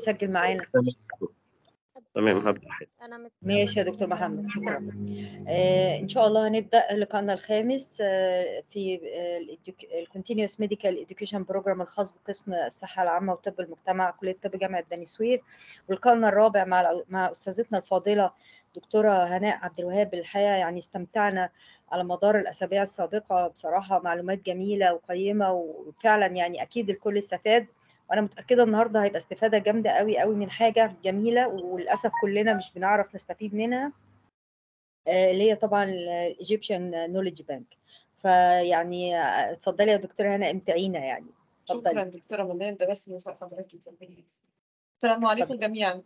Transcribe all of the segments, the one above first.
تسجل معانا تمام هبدأ انا مت... ماشي يا دكتور محمد شكرا آه ان شاء الله هنبدا لقاءنا الخامس آه في الكونتينيوس ميديكال اديوكيشن بروجرام الخاص بقسم الصحه العامه وطب المجتمع كليه طب جامعه بني سويف ولقاءنا الرابع مع مع استاذتنا الفاضله دكتوره هناء عبد الوهاب الحقيقه يعني استمتعنا على مدار الاسابيع السابقه بصراحه معلومات جميله وقيمه وفعلا يعني اكيد الكل استفاد وانا متاكده النهارده هيبقى استفاده جامده قوي قوي من حاجه جميله وللاسف كلنا مش بنعرف نستفيد منها اللي هي طبعا الايجيبشن نوليدج بانك فيعني اتفضلي يا دكتوره هنا امتعينا يعني شكرا دكتوره منال ده بس نصح حضرتك السلام عليكم جميعا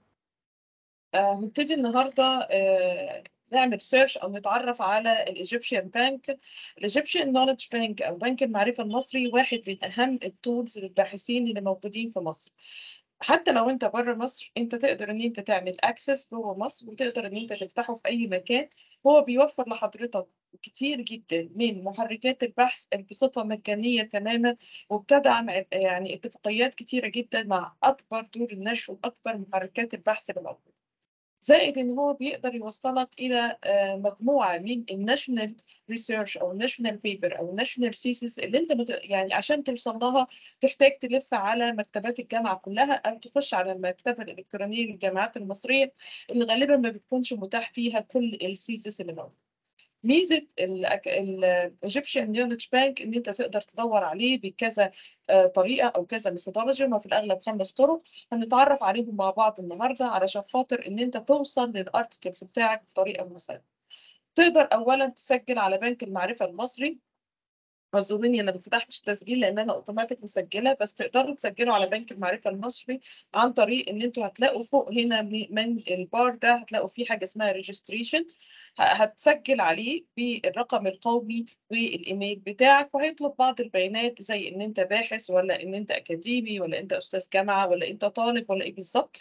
آه نبتدي النهارده آه نعمل سيرش او نتعرف على الايجيبشن بانك الايجيبشن نوليدج بانك او بنك المعرفه المصري واحد من اهم التولز للباحثين اللي موجودين في مصر حتى لو انت بره مصر انت تقدر ان انت تعمل اكسس جوه مصر وتقدر ان انت تفتحه في اي مكان هو بيوفر لحضرتك كتير جدا من محركات البحث بصفه مجانيه تماما وبتدعم يعني اتفاقيات كتيره جدا مع اكبر دور النشر واكبر محركات البحث اللي موجوده زائد ان هو بيقدر يوصلك الى مجموعه من الناشونال ريسيرش او الناشونال بيبر او الناشونال سيسيس اللي انت مت... يعني عشان توصل لها تحتاج تلف على مكتبات الجامعه كلها او تخش على المكتبه الالكترونيه للجامعات المصريه اللي غالبا ما بتكونش متاح فيها كل السيسيس اللي موجوده. ميزه الايجيبشن نولج بانك ان انت تقدر تدور عليه بكذا طريقه او كذا ميثودولوجي وفي الاغلب خمس طرق هنتعرف عليهم مع بعض النهارده علشان خاطر ان انت توصل للارتكلز بتاعك بطريقه مساعده. تقدر اولا تسجل على بنك المعرفه المصري اعذروني انا ما فتحتش تسجيل لان انا اوتوماتيك مسجله بس تقدروا تسجلوا على بنك المعرفه المصري عن طريق ان انتوا هتلاقوا فوق هنا من البار ده هتلاقوا فيه حاجه اسمها ريجستريشن هتسجل عليه بالرقم القومي والايميل بتاعك وهيطلب بعض البيانات زي ان انت باحث ولا ان انت اكاديمي ولا انت استاذ جامعه ولا انت طالب ولا ايه بالظبط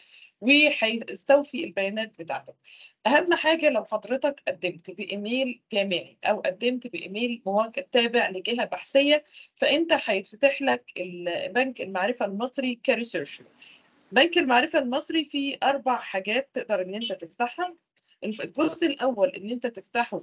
وهيستوفي البيانات بتاعتك اهم حاجه لو حضرتك قدمت بايميل جامعي او قدمت بايميل تابع لجهه بحثيه فانت هيتفتح لك بنك المعرفه المصري كريسيرش بنك المعرفه المصري فيه اربع حاجات تقدر ان انت تفتحها الجزء الاول ان انت تفتحه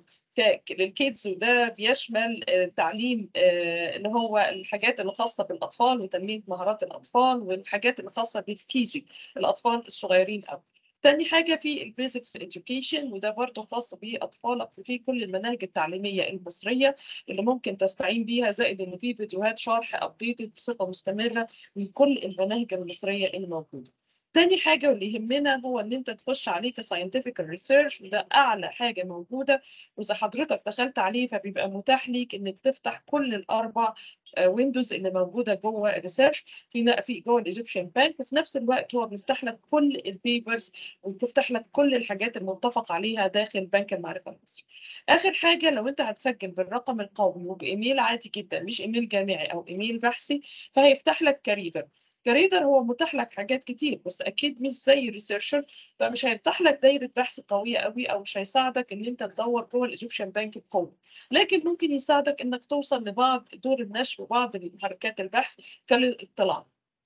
للكيدز وده بيشمل تعليم اللي هو الحاجات اللي خاصه بالاطفال وتنميه مهارات الاطفال والحاجات اللي خاصه بالكيجي الاطفال الصغيرين قوي تاني حاجة في البيزكس education وده برضه خاص بأطفالك في كل المناهج التعليمية المصرية اللي ممكن تستعين بيها زائد إن في فيديوهات شرح أبديتد بصفة مستمرة من كل المناهج المصرية اللي موجودة. تاني حاجة واللي يهمنا هو إن أنت تخش عليه كساينتفك ريسيرش وده أعلى حاجة موجودة وإذا حضرتك دخلت عليه فبيبقى متاح ليك إنك تفتح كل الأربع ويندوز اللي موجودة جوه الريسيرش في في جوه الإيجيبشن بانك وفي نفس الوقت هو بيفتح لك كل البيبرز وبيفتح لك كل الحاجات المتفق عليها داخل بنك المعرفة المصري. آخر حاجة لو أنت هتسجل بالرقم القومي وبإيميل عادي جدا مش إيميل جامعي أو إيميل بحثي فهيفتح لك كريدر. كريدر هو متاح لك حاجات كتير بس اكيد مش زي ريسيرشر فمش هيفتح لك دايره بحث قويه قوي او مش هيساعدك ان انت تدور جوه الايجيبشن بانك بقوه لكن ممكن يساعدك انك توصل لبعض دور النشر وبعض محركات البحث كالاطلاع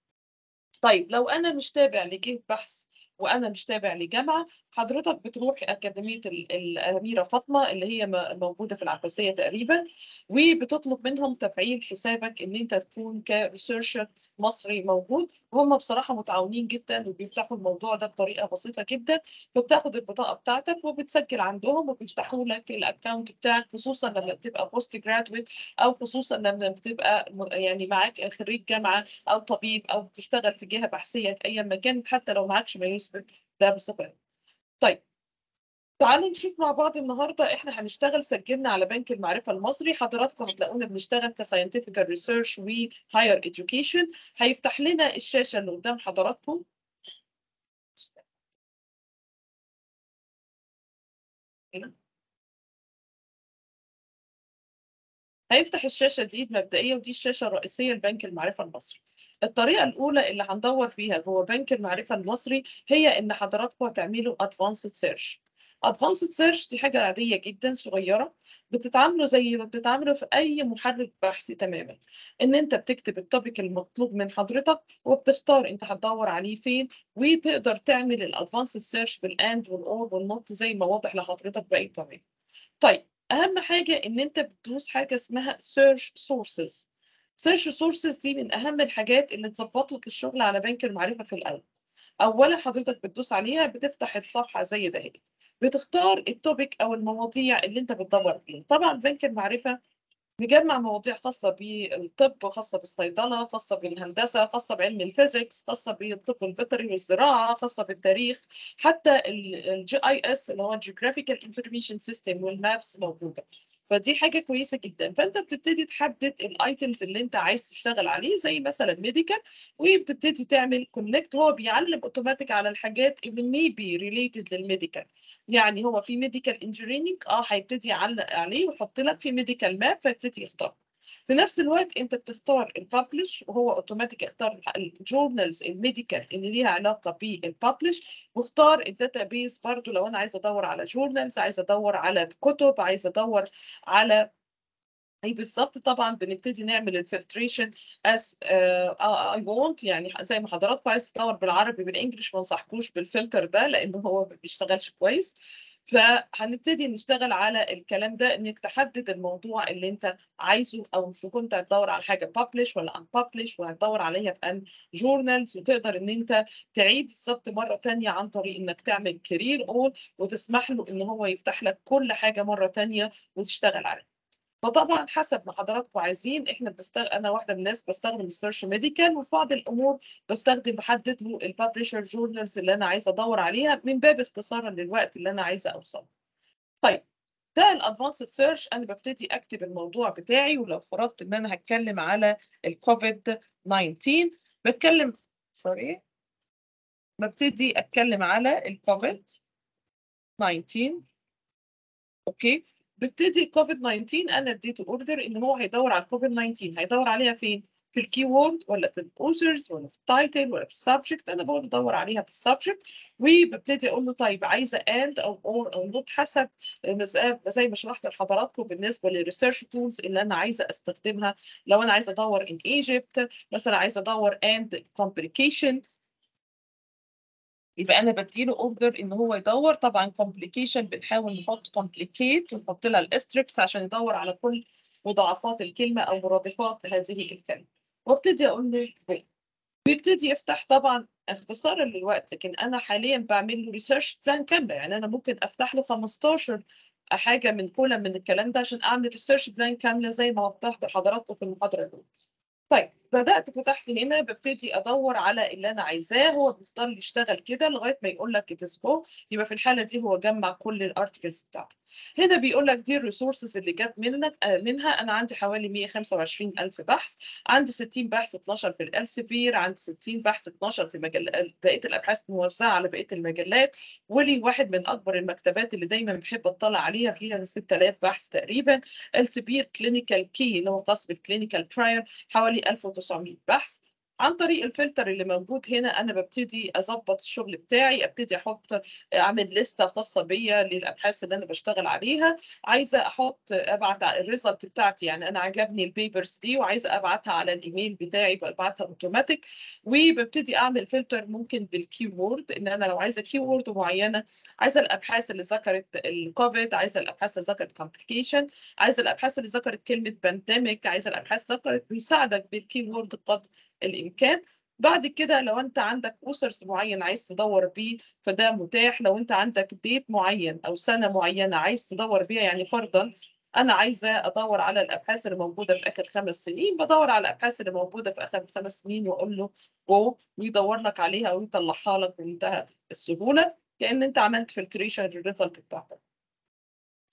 طيب لو انا مش تابع لجهه بحث وانا مش تابع لجامعه حضرتك بتروح اكاديميه الاميره فاطمه اللي هي موجوده في العباسيه تقريبا وبتطلب منهم تفعيل حسابك ان انت تكون كريسيرشر مصري موجود وهم بصراحه متعاونين جدا وبيفتحوا الموضوع ده بطريقه بسيطه جدا فبتاخد البطاقه بتاعتك وبتسجل عندهم وبيفتحوا لك الاكونت بتاعك خصوصا لما بتبقى بوست جرادويت او خصوصا لما بتبقى يعني معاك خريج جامعه او طبيب او بتشتغل في جهه بحثيه في اي مكان حتى لو معكش ما يثبت ده بصفه طيب تعالوا نشوف مع بعض النهارده احنا هنشتغل سجلنا على بنك المعرفه المصري حضراتكم هتلاقونا بنشتغل كساينتفك ريسيرش وهاير اديوكيشن هيفتح لنا الشاشه اللي قدام حضراتكم هيفتح الشاشه دي مبدئيا ودي الشاشه الرئيسيه لبنك المعرفه المصري الطريقه الاولى اللي هندور فيها جوه بنك المعرفه المصري هي ان حضراتكم هتعملوا ادفانسد سيرش advanced search دي حاجة عادية جدا صغيرة بتتعاملوا زي ما بتتعاملوا في أي محرك بحثي تماما إن أنت بتكتب التوبيك المطلوب من حضرتك وبتختار أنت هتدور عليه فين وتقدر تعمل الادفانسد سيرش بالاند والاور والنوت زي ما واضح لحضرتك بأي طريقة. طيب أهم حاجة إن أنت بتدوس حاجة اسمها search sources. search sources دي من أهم الحاجات اللي تظبط لك الشغل على بنك المعرفة في الأول. اولا حضرتك بتدوس عليها بتفتح الصفحه زي ده بتختار التوبيك او المواضيع اللي انت بتدور فيها طبعا بنك المعرفه مجمع مواضيع خاصة بالطب خاصة بالصيدلة خاصة بالهندسة خاصة بعلم الفيزيكس خاصة بالطب البيطري والزراعة خاصة بالتاريخ حتى الجي اي اس اللي هو الجيوغرافيكال انفورميشن سيستم والمابس موجودة فدي حاجة كويسة جدا فأنت بتبتدي تحدد الايتمز اللي أنت عايز تشتغل عليه زي مثلا ميديكال وبتبتدي تعمل كونكت هو بيعلم اوتوماتيك على الحاجات اللي ميبي ريليتد للميديكال يعني هو في ميديكال انجينيرنج اه هيبتدي يعلق عليه ويحط لك في ميديكال ماب فيبتدي يختار في نفس الوقت انت بتختار الببلش وهو اوتوماتيك اختار الجورنالز الميديكال اللي ليها علاقه بالببلش واختار الداتا بيز برضو لو انا عايزه ادور على جورنالز عايزه ادور على كتب عايزه ادور على اي بالظبط طبعا بنبتدي نعمل الفلتريشن از اي وونت يعني زي ما حضراتكم عايز تدور بالعربي بالانجلش ما انصحكوش بالفلتر ده لانه هو ما بيشتغلش كويس فهنبتدي نشتغل على الكلام ده انك تحدد الموضوع اللي انت عايزه او كنت هتدور على حاجه publish ولا unpublish وهتدور عليها في ان جورنالز وتقدر ان انت تعيد الضبط مره ثانيه عن طريق انك تعمل كارير اول وتسمح له ان هو يفتح لك كل حاجه مره ثانيه وتشتغل عليها فطبعا حسب ما حضراتكم عايزين احنا بنستغل انا واحده من الناس بستخدم السيرش ميديكال وفي بعض الامور بستخدم بحدد له الببلشر جورنالز اللي انا عايزه ادور عليها من باب اختصارا للوقت اللي انا عايزه اوصله. طيب ده الادفانسد سيرش انا ببتدي اكتب الموضوع بتاعي ولو فرضت ان انا هتكلم على الكوفيد 19 بتكلم سوري ببتدي اتكلم على الكوفيد 19 اوكي ببتدي كوفيد 19 انا اديته اوردر ان هو هيدور على كوفيد 19 هيدور عليها فين؟ في الكي وورد ولا في الاوثرز ولا في التايتل ولا في السبجكت انا بقول ادور عليها في السبجكت وببتدي اقول له طيب عايزه اند او اور او نوت حسب زي ما شرحت لحضراتكم بالنسبه للريسيرش تولز اللي انا عايزه استخدمها لو انا عايزه ادور ان ايجيبت مثلا عايزه ادور اند كومبليكيشن يبقى انا بديله اوردر ان هو يدور طبعا كومبليكيشن بنحاول نحط كومبليكيت ونحط لها الاستريكس عشان يدور على كل مضاعفات الكلمه او مرادفات هذه الكلمه وابتدي اقول له go. بيبتدي يفتح طبعا اختصارا للوقت لكن انا حاليا بعمل له ريسيرش بلان كامله يعني انا ممكن افتح له 15 حاجه من كل من الكلام ده عشان اعمل ريسيرش بلان كامله زي ما وضحت لحضراتكم في المحاضره الاولى طيب بدات فتحت هنا ببتدي ادور على اللي انا عايزاه هو بيفضل يشتغل كده لغايه ما يقول لك اتس جو يبقى في الحاله دي هو جمع كل الارتكلز بتاعتك هنا بيقول لك دي الريسورسز اللي جت منك آه منها انا عندي حوالي 125 الف بحث عندي 60 بحث 12 في الالسفير عندي 60 بحث 12 في مجل بقيه الابحاث موزعه على بقيه المجلات ولي واحد من اكبر المكتبات اللي دايما بحب اطلع عليها فيها 6000 بحث تقريبا السفير كلينيكال كي اللي هو خاص بالكلينيكال ترايل حوالي 1900 بحث عن طريق الفلتر اللي موجود هنا انا ببتدي اظبط الشغل بتاعي ابتدي احط اعمل لسته خاصه بيا للابحاث اللي انا بشتغل عليها عايزه احط ابعت الريزلت بتاعتي يعني انا عجبني البيبرز دي وعايزه ابعتها على الايميل بتاعي ببعتها اوتوماتيك وببتدي اعمل فلتر ممكن بالكي وورد ان انا لو عايزه كي وورد معينه عايزه الابحاث اللي ذكرت الكوفيد عايزه الابحاث اللي ذكرت كومبليكيشن عايزه الابحاث اللي ذكرت كلمه بانديميك عايزه الابحاث ذكرت بيساعدك بالكي وورد قدر الامكان بعد كده لو انت عندك اوسرز معين عايز تدور بيه فده متاح لو انت عندك ديت معين او سنه معينه عايز تدور بيها يعني فرضا انا عايزه ادور على الابحاث اللي موجوده في اخر خمس سنين بدور على الابحاث اللي موجوده في اخر خمس سنين واقول له جو ويدور لك عليها ويطلعها لك بمنتهى السهوله كان انت عملت فلتريشن للريزلت بتاعتك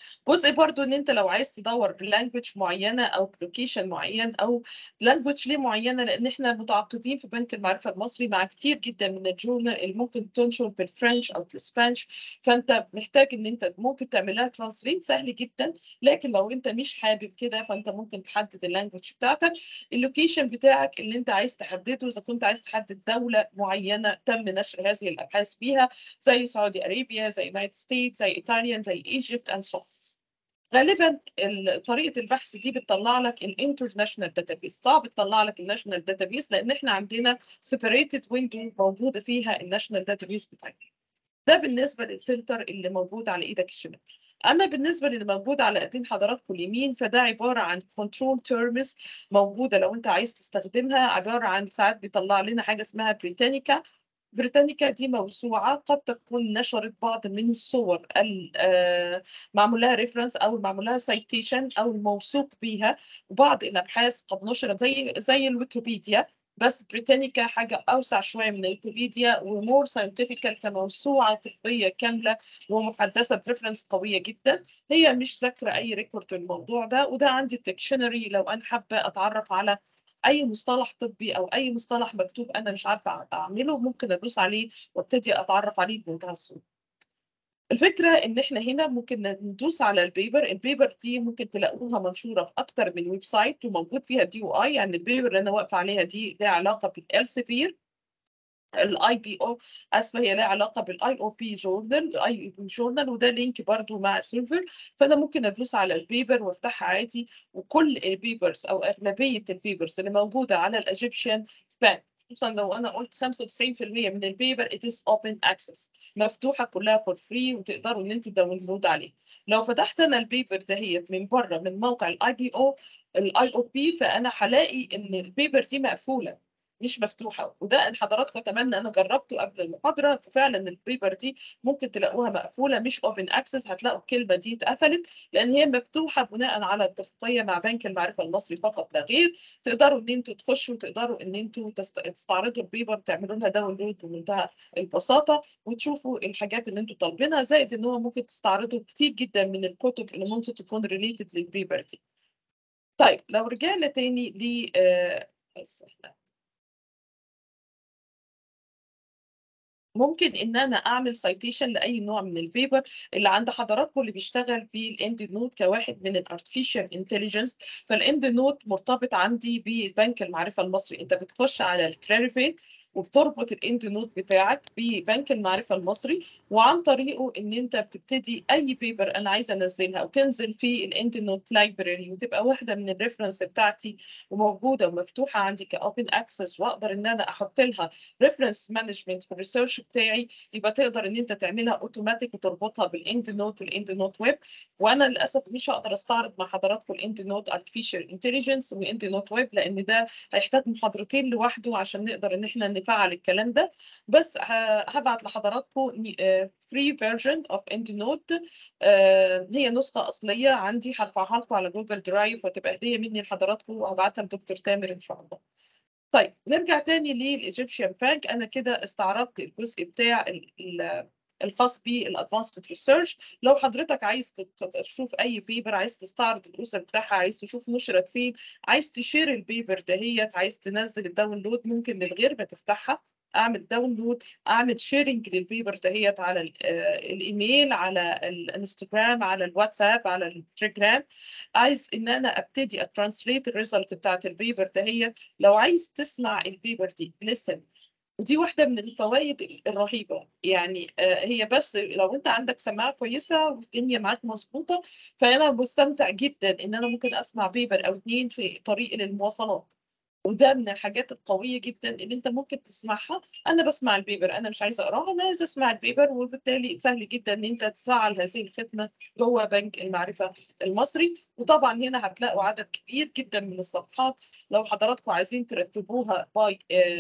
جزء برضو ان انت لو عايز تدور بلانجوج معينه او بلوكيشن معين او لانجوج ليه معينه لان احنا متعاقدين في بنك المعرفه المصري مع كتير جدا من الجورنال اللي ممكن تنشر بالفرنش او بالسبانش فانت محتاج ان انت ممكن تعملها ترانسليت سهل جدا لكن لو انت مش حابب كده فانت ممكن تحدد اللانجوج بتاعتك اللوكيشن بتاعك اللي انت عايز تحدده اذا كنت عايز تحدد دوله معينه تم نشر هذه الابحاث فيها زي سعودي ارابيا زي يونايتد ستيتس زي ايطاليا زي ايجيبت اند سو غالبا ال- طريقه البحث دي بتطلع لك الانترناشونال داتابيس صعب تطلع لك الناشونال داتابيس لان احنا عندنا سيبريتد ويندو موجوده فيها الناشونال داتابيس بتاعتنا ده بالنسبه للفلتر اللي موجود على ايدك الشمال اما بالنسبه للي موجود على ايدين حضراتكم اليمين فده عباره عن كنترول تيرمز موجوده لو انت عايز تستخدمها عباره عن ساعات بيطلع لنا حاجه اسمها بريتانيكا بريتانيكا دي موسوعة قد تكون نشرت بعض من الصور المعمول لها ريفرنس أو المعمول لها سايتيشن أو الموثوق بيها وبعض الأبحاث قد نشرت زي زي الويكيبيديا بس بريتانيكا حاجة أوسع شوية من الويكيبيديا ومور ساينتفيكال كموسوعة طبية كاملة ومحدثة بريفرنس قوية جدا هي مش ذاكرة أي ريكورد الموضوع ده وده عندي الدكشنري لو أنا حابة أتعرف على اي مصطلح طبي او اي مصطلح مكتوب انا مش عارفه اعمله ممكن ادوس عليه وابتدي اتعرف عليه بمنتهى السهوله الفكره ان احنا هنا ممكن ندوس على البيبر البيبر دي ممكن تلاقوها منشوره في اكتر من ويب سايت وموجود فيها دي او اي يعني البيبر اللي انا واقفه عليها دي لها علاقه بالالسفير الاي بي او اسفه هي لها علاقه بالاي او بي جورنال الاي بي جورنال وده لينك برضو مع سيرفر فانا ممكن ادوس على البيبر وافتحها عادي وكل البيبرز او اغلبيه البيبرز اللي موجوده على الايجيبشن بانك خصوصا لو انا قلت 95% من البيبر it is open access مفتوحه كلها for free وتقدروا ان انتوا داونلود عليها لو فتحت انا البيبر دهيت من بره من موقع الاي بي او الاي او بي فانا هلاقي ان البيبر دي مقفوله مش مفتوحه وده ان حضراتكم اتمنى انا جربته قبل المحاضره ففعلا البيبر دي ممكن تلاقوها مقفوله مش اوبن اكسس هتلاقوا الكلمه دي اتقفلت لان هي مفتوحه بناء على اتفاقيه مع بنك المعرفه المصري فقط لا غير تقدروا ان انتوا تخشوا تقدروا ان انتوا تست- تستعرضوا البيبر تعملوا لها داونلود بمنتهى البساطه وتشوفوا الحاجات اللي انتوا طالبينها زائد ان هو ممكن تستعرضوا كتير جدا من الكتب اللي ممكن تكون ريليتد للبيبر دي. طيب لو رجعنا تاني ل آه، استنى. ممكن ان انا اعمل سايتيشن لاي نوع من البيبر اللي عند حضراتكم اللي بيشتغل بالاند نوت كواحد من الارتفيشال انتليجنس فالاند نوت مرتبط عندي ببنك المعرفه المصري انت بتخش على الكلاريفيت وبتربط الاند نوت بتاعك ببنك المعرفه المصري وعن طريقه ان انت بتبتدي اي بيبر انا عايزه انزلها وتنزل في الاند نوت لايبراري وتبقى واحده من الريفرنس بتاعتي وموجوده ومفتوحه عندي كاوبن اكسس واقدر ان انا احط لها ريفرنس مانجمنت في الريسيرش بتاعي يبقى تقدر ان انت تعملها اوتوماتيك وتربطها بالاند نوت والاند نوت ويب وانا للاسف مش هقدر استعرض مع حضراتكم الاند نوت ارتفيشال انتليجنس والاند نوت ويب لان ده هيحتاج محاضرتين لوحده عشان نقدر ان احنا نفعل الكلام ده بس ه- هبعت لحضراتكم فري فيرجن اوف اند نوت هي نسخه اصليه عندي هرفعها لكم على جوجل درايف وتبقى هديه مني لحضراتكم وهبعتها لدكتور تامر ان شاء الله طيب نرجع تاني للايجيبشن بانك انا كده استعرضت الجزء بتاع ال- ال- الخاص بالادفانسد ريسيرش لو حضرتك عايز تت- تشوف اي بيبر عايز تستعرض اليوزر بتاعها عايز تشوف نشرت فين عايز تشير البيبر دهيت عايز تنزل الداونلود ممكن من غير ما تفتحها اعمل داونلود اعمل شيرنج للبيبر دهيت على ال- آه، الايميل على الانستجرام على الواتساب على التليجرام عايز ان انا ابتدي اترانسليت الريزلت بتاعت البيبر دهيت لو عايز تسمع البيبر دي listen ودي واحدة من الفوائد الرهيبة يعني آه، هي بس لو انت عندك سماعة كويسة والدنيا معاك مظبوطة فأنا مستمتع جدا إن أنا ممكن أسمع بيبر أو اتنين في طريق للمواصلات وده من الحاجات القوية جدا اللي انت ممكن تسمعها انا بسمع البيبر انا مش عايزة اقراها انا عايزة اسمع البيبر وبالتالي سهل جدا ان انت تفعل هذه الخدمة جوه بنك المعرفة المصري وطبعا هنا هتلاقوا عدد كبير جدا من الصفحات لو حضراتكم عايزين ترتبوها باي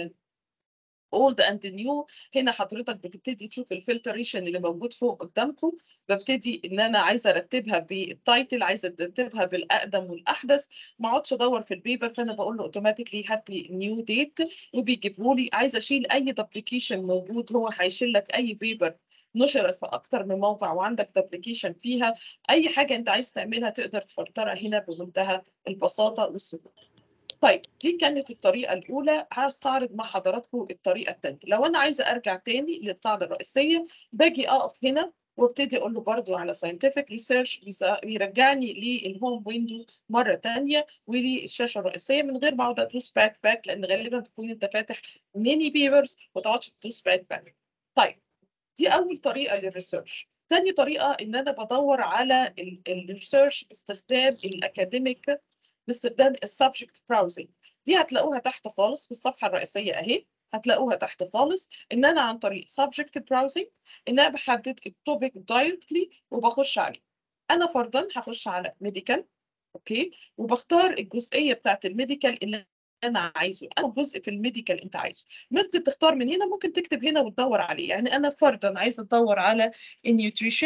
اولد اند نيو هنا حضرتك بتبتدي تشوف الفلتريشن اللي موجود فوق قدامكم ببتدي ان انا عايزه ارتبها بالتايتل عايزه ارتبها بالاقدم والاحدث ما اقعدش ادور في البيبر فانا بقول له اوتوماتيكلي هات لي نيو ديت وبيجيبه لي عايزه اشيل اي دبليكيشن موجود هو هيشيل لك اي بيبر نشرت في اكتر من موقع وعندك دبليكيشن فيها اي حاجه انت عايز تعملها تقدر تفلترها هنا بمنتهى البساطه والسهوله طيب دي كانت الطريقة الأولى هستعرض مع حضراتكم الطريقة الثانية لو أنا عايزة أرجع تاني للقاعدة الرئيسية باجي أقف هنا وابتدي أقول له برضو على scientific research بيرجعني للهوم ويندو مرة تانية وللشاشة الرئيسية من غير ما أقعد أدوس باك باك لأن غالبا تكون أنت فاتح ميني بيبرز وما تقعدش تدوس باك باك طيب دي أول طريقة للريسيرش تاني طريقة إن أنا بدور على الريسيرش باستخدام الأكاديميك باستخدام السبجكت براوزنج دي هتلاقوها تحت خالص في الصفحه الرئيسيه اهي هتلاقوها تحت خالص ان انا عن طريق subject browsing ان انا بحدد التوبيك دايركتلي وبخش عليه انا فرضا هخش على ميديكال اوكي وبختار الجزئيه بتاعت الميديكال اللي انا عايزه انا جزء في الميديكال انت عايزه ممكن تختار من هنا ممكن تكتب هنا وتدور عليه يعني انا فرضا عايزه ادور على النيوتريشن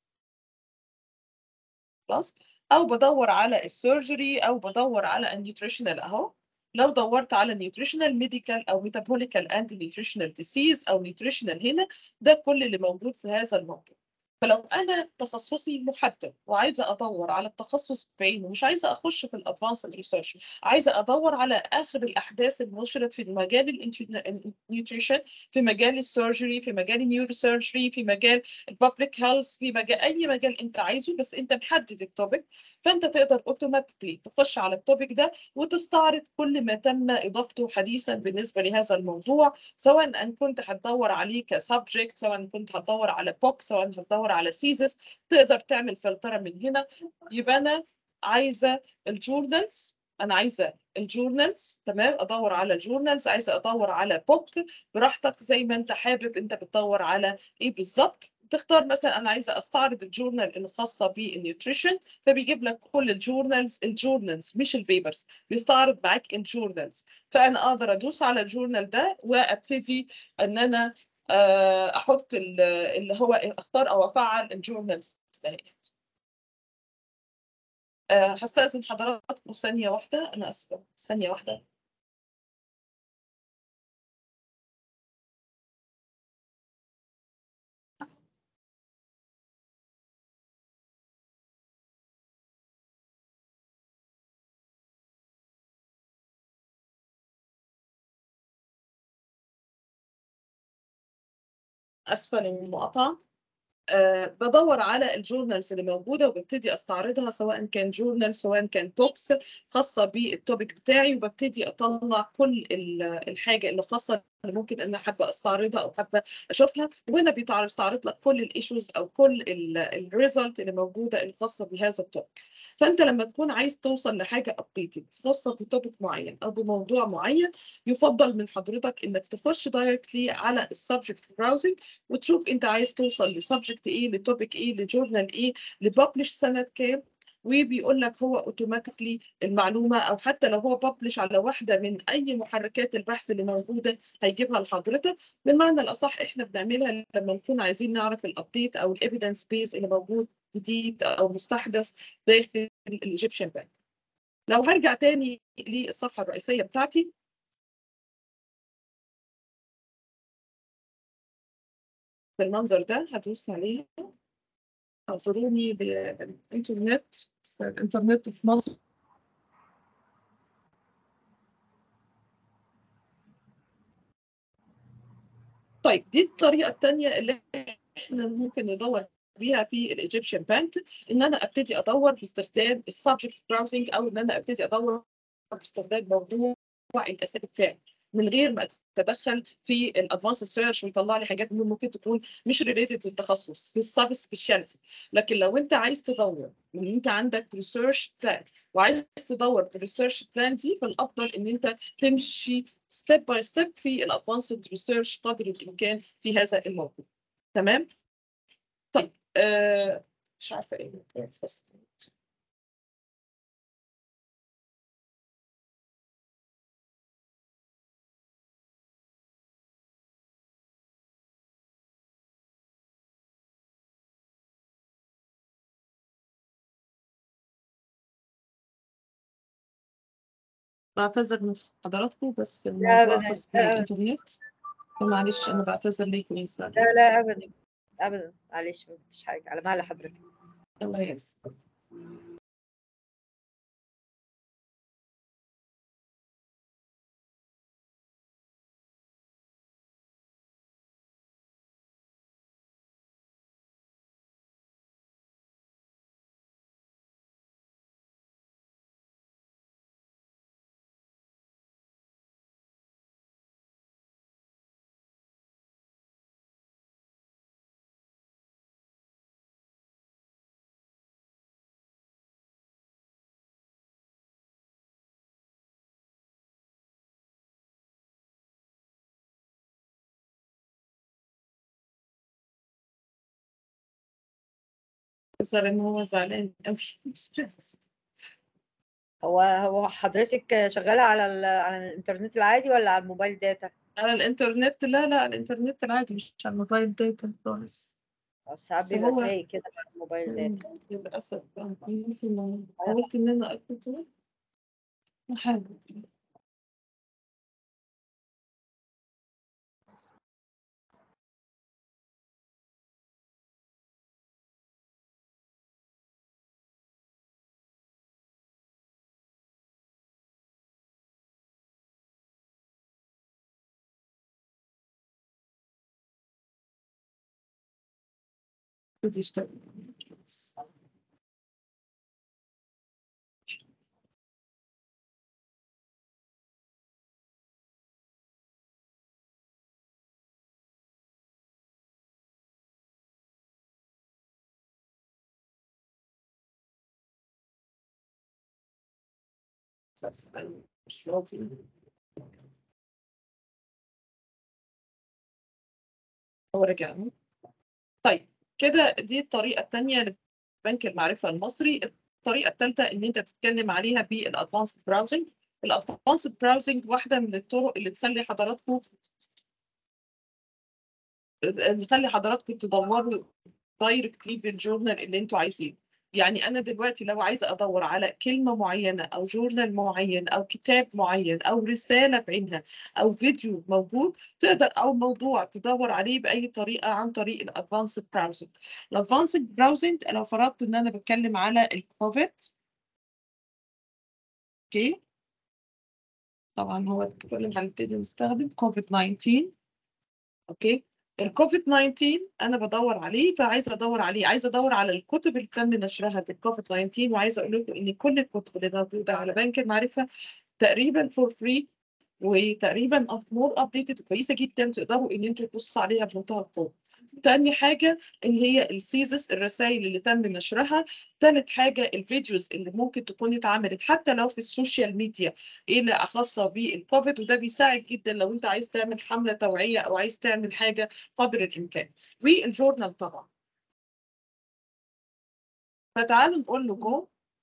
خلاص او بدور على السيرجري او بدور على النيوتريشنال اهو لو دورت على نيوتريشنال ميديكال او ميتابوليكال اند نيوتريشنال ديسيز او نيوتريشنال هنا ده كل اللي موجود في هذا الموضوع فلو انا تخصصي محدد وعايزه ادور على التخصص بعينه مش عايزه اخش في الادفانسد ريسيرش عايزه ادور على اخر الاحداث اللي نشرت في مجال النيوتريشن في مجال السيرجري في مجال النيورو سيرجري في مجال الببليك هيلث في مجال اي مجال انت عايزه بس انت محدد التوبيك فانت تقدر اوتوماتيكلي تخش على التوبيك ده وتستعرض كل ما تم اضافته حديثا بالنسبه لهذا الموضوع سواء ان كنت هتدور عليه كسبجكت سواء كنت هتدور على بوك سواء هتدور على سيزس تقدر تعمل فلتره من هنا يبقى انا عايزه الجورنالز انا عايزه الجورنالز تمام ادور على الجورنالز عايزه ادور على بوك براحتك زي ما انت حابب انت بتدور على ايه بالظبط تختار مثلا انا عايزه استعرض الجورنال الخاصه بالنيوتريشن فبيجيب لك كل الجورنالز الجورنالز مش البيبرز بيستعرض معاك الجورنالز فانا اقدر ادوس على الجورنال ده وابتدي ان انا احط اللي هو اختار او افعل الجورنالز دهيت هستأذن حضراتكم ثانية واحدة أنا آسفة ثانية واحدة أسفل المقاطعة أه بدور على الجورنالز اللي موجوده وببتدي استعرضها سواء كان جورنال سواء كان بوكس خاصه بالتوبيك بتاعي وببتدي اطلع كل الحاجه اللي خاصه اللي ممكن انا حابه استعرضها او حابه اشوفها وهنا بيستعرض لك كل الايشوز او كل الريزلت اللي موجوده الخاصه بهذا التوبيك فانت لما تكون عايز توصل لحاجه ابديتد خاصه بتوبيك معين او بموضوع معين يفضل من حضرتك انك تخش دايركتلي على السبجكت براوزنج وتشوف انت عايز توصل لسبجكت ايه لتوبيك ايه لجورنال ايه لببلش سنه كام وبيقول لك هو اوتوماتيكلي المعلومه او حتى لو هو ببلش على واحده من اي محركات البحث اللي موجوده هيجيبها لحضرتك بالمعنى الاصح احنا بنعملها لما نكون عايزين نعرف الابديت او الايفيدنس بيز اللي موجود جديد او مستحدث داخل الايجيبشن بانك لو هرجع تاني للصفحه الرئيسيه بتاعتي بالمنظر ده هدوس عليها اعذروني بالانترنت بس الانترنت في مصر طيب دي الطريقة الثانية اللي احنا ممكن ندور بيها في الايجيبشن بانك ان انا ابتدي ادور باستخدام السبجكت براوزنج او ان انا ابتدي ادور باستخدام موضوع الاساسي بتاعي من غير ما اتدخل في الادفانس سيرش ويطلع لي حاجات ممكن تكون مش ريليتد للتخصص في السب سبيشاليتي لكن لو انت عايز تدور ان انت عندك ريسيرش بلان وعايز تدور بالريسيرش بلان دي فالافضل ان انت تمشي ستيب باي ستيب في الادفانسد ريسيرش قدر الامكان في هذا الموضوع تمام طيب آه مش عارفه ايه بس بعتذر من حضراتكم بس الموضوع أبداً، خاص لا. بالإنترنت فمعلش أنا بعتذر ليكم يا سارة لا لا ابدا ابدا معلش مفيش حاجه على مهل حضرتك الله يعز صار ان هو زعلان قوي ستريس هو هو حضرتك شغاله على ال... على الانترنت العادي ولا على الموبايل داتا على الانترنت لا لا الانترنت العادي مش على الموبايل داتا خالص أو ساعات بس بيبقى هو- سايق كده على الموبايل داتا للأسف بقى. ممكن حاولت إن أنا أكتب أحاول بدي أشتغل مش راضي هو رجع طيب كده دي الطريقة التانية لبنك المعرفة المصري الطريقة الثالثة إن أنت تتكلم عليها بالأدفانسد براوزنج الأدفانسد براوزنج واحدة من الطرق اللي تخلي حضراتكم اللي تخلي حضراتكم تدوروا دايركتلي بالجورنال اللي انتوا عايزينه يعني انا دلوقتي لو عايزه ادور على كلمه معينه او جورنال معين او كتاب معين او رساله بعينها او فيديو موجود تقدر او موضوع تدور عليه باي طريقه عن طريق الادفانسد براوزنج الادفانسد براوزنج لو فرضت ان انا بتكلم على الكوفيد اوكي طبعا هو كل هنبتدي نستخدم كوفيد 19 اوكي الكوفيد 19 انا بدور عليه فعايزه ادور عليه عايزه ادور على الكتب اللي تم نشرها في الكوفيد 19 وعايزه اقول لكم ان كل الكتب اللي موجوده على بنك المعرفه تقريبا فور فري وتقريبا مور ابديتد كويسه جدا تقدروا ان انتوا تبصوا عليها بمنتهى القوه. تاني حاجة اللي هي السيزس الرسائل اللي تم نشرها تالت حاجة الفيديوز اللي ممكن تكون اتعملت حتى لو في السوشيال ميديا اللي خاصة بالكوفيد وده بيساعد جدا لو انت عايز تعمل حملة توعية او عايز تعمل حاجة قدر الامكان والجورنال طبعا فتعالوا نقول له جو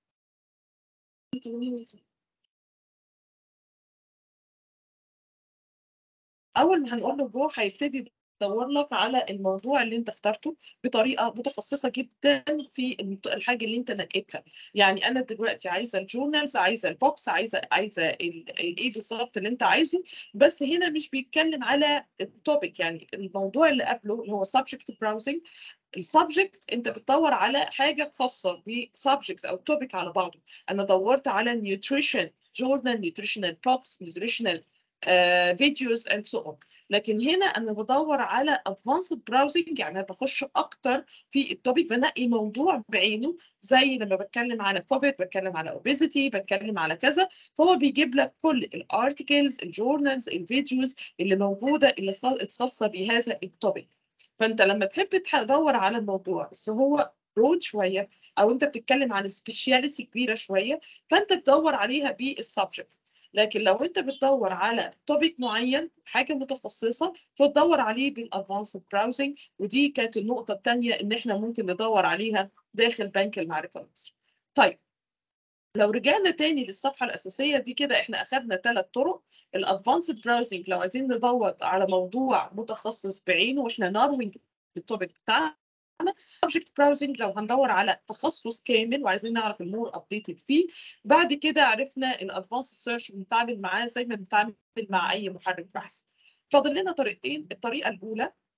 اول ما هنقول له جو هيبتدي يدور لك على الموضوع اللي انت اخترته بطريقه متخصصه جدا في الحاجه اللي انت نقيتها يعني انا دلوقتي عايزه الجورنالز عايزه البوكس عايزه عايزه ايه بالظبط اللي انت عايزه بس هنا مش بيتكلم على التوبيك يعني الموضوع اللي قبله اللي هو subject browsing السبجكت انت بتدور على حاجه خاصه بسبجكت او توبيك على بعضه انا دورت على نيوتريشن جورنال نيوتريشنال بوكس نيوتريشنال فيديوز اند سو اون لكن هنا انا بدور على ادفانسد براوزنج يعني انا بخش اكتر في التوبيك بنقي موضوع بعينه زي لما بتكلم على كوفيد بتكلم على اوبيزيتي بتكلم على كذا فهو بيجيب لك كل الارتكلز الجورنالز الفيديوز اللي موجوده اللي خاصه بهذا التوبيك فانت لما تحب تدور على الموضوع بس هو برود شويه او انت بتتكلم عن سبيشاليتي كبيره شويه فانت بتدور عليها بالسبجكت لكن لو انت بتدور على توبيك معين حاجه متخصصه فتدور عليه بالادفانسد براوزنج ودي كانت النقطه الثانيه ان احنا ممكن ندور عليها داخل بنك المعرفه المصري. طيب لو رجعنا تاني للصفحه الاساسيه دي كده احنا اخذنا ثلاث طرق الادفانسد براوزنج لو عايزين ندور على موضوع متخصص بعينه واحنا ناروينج التوبيك بتاعنا subject براوزنج لو هندور على تخصص كامل وعايزين نعرف المور ابديتد فيه بعد كده عرفنا الادفانسد سيرش بنتعامل معاه زي ما بنتعامل مع اي محرك بحث فاضل لنا طريقتين الطريقه الاولى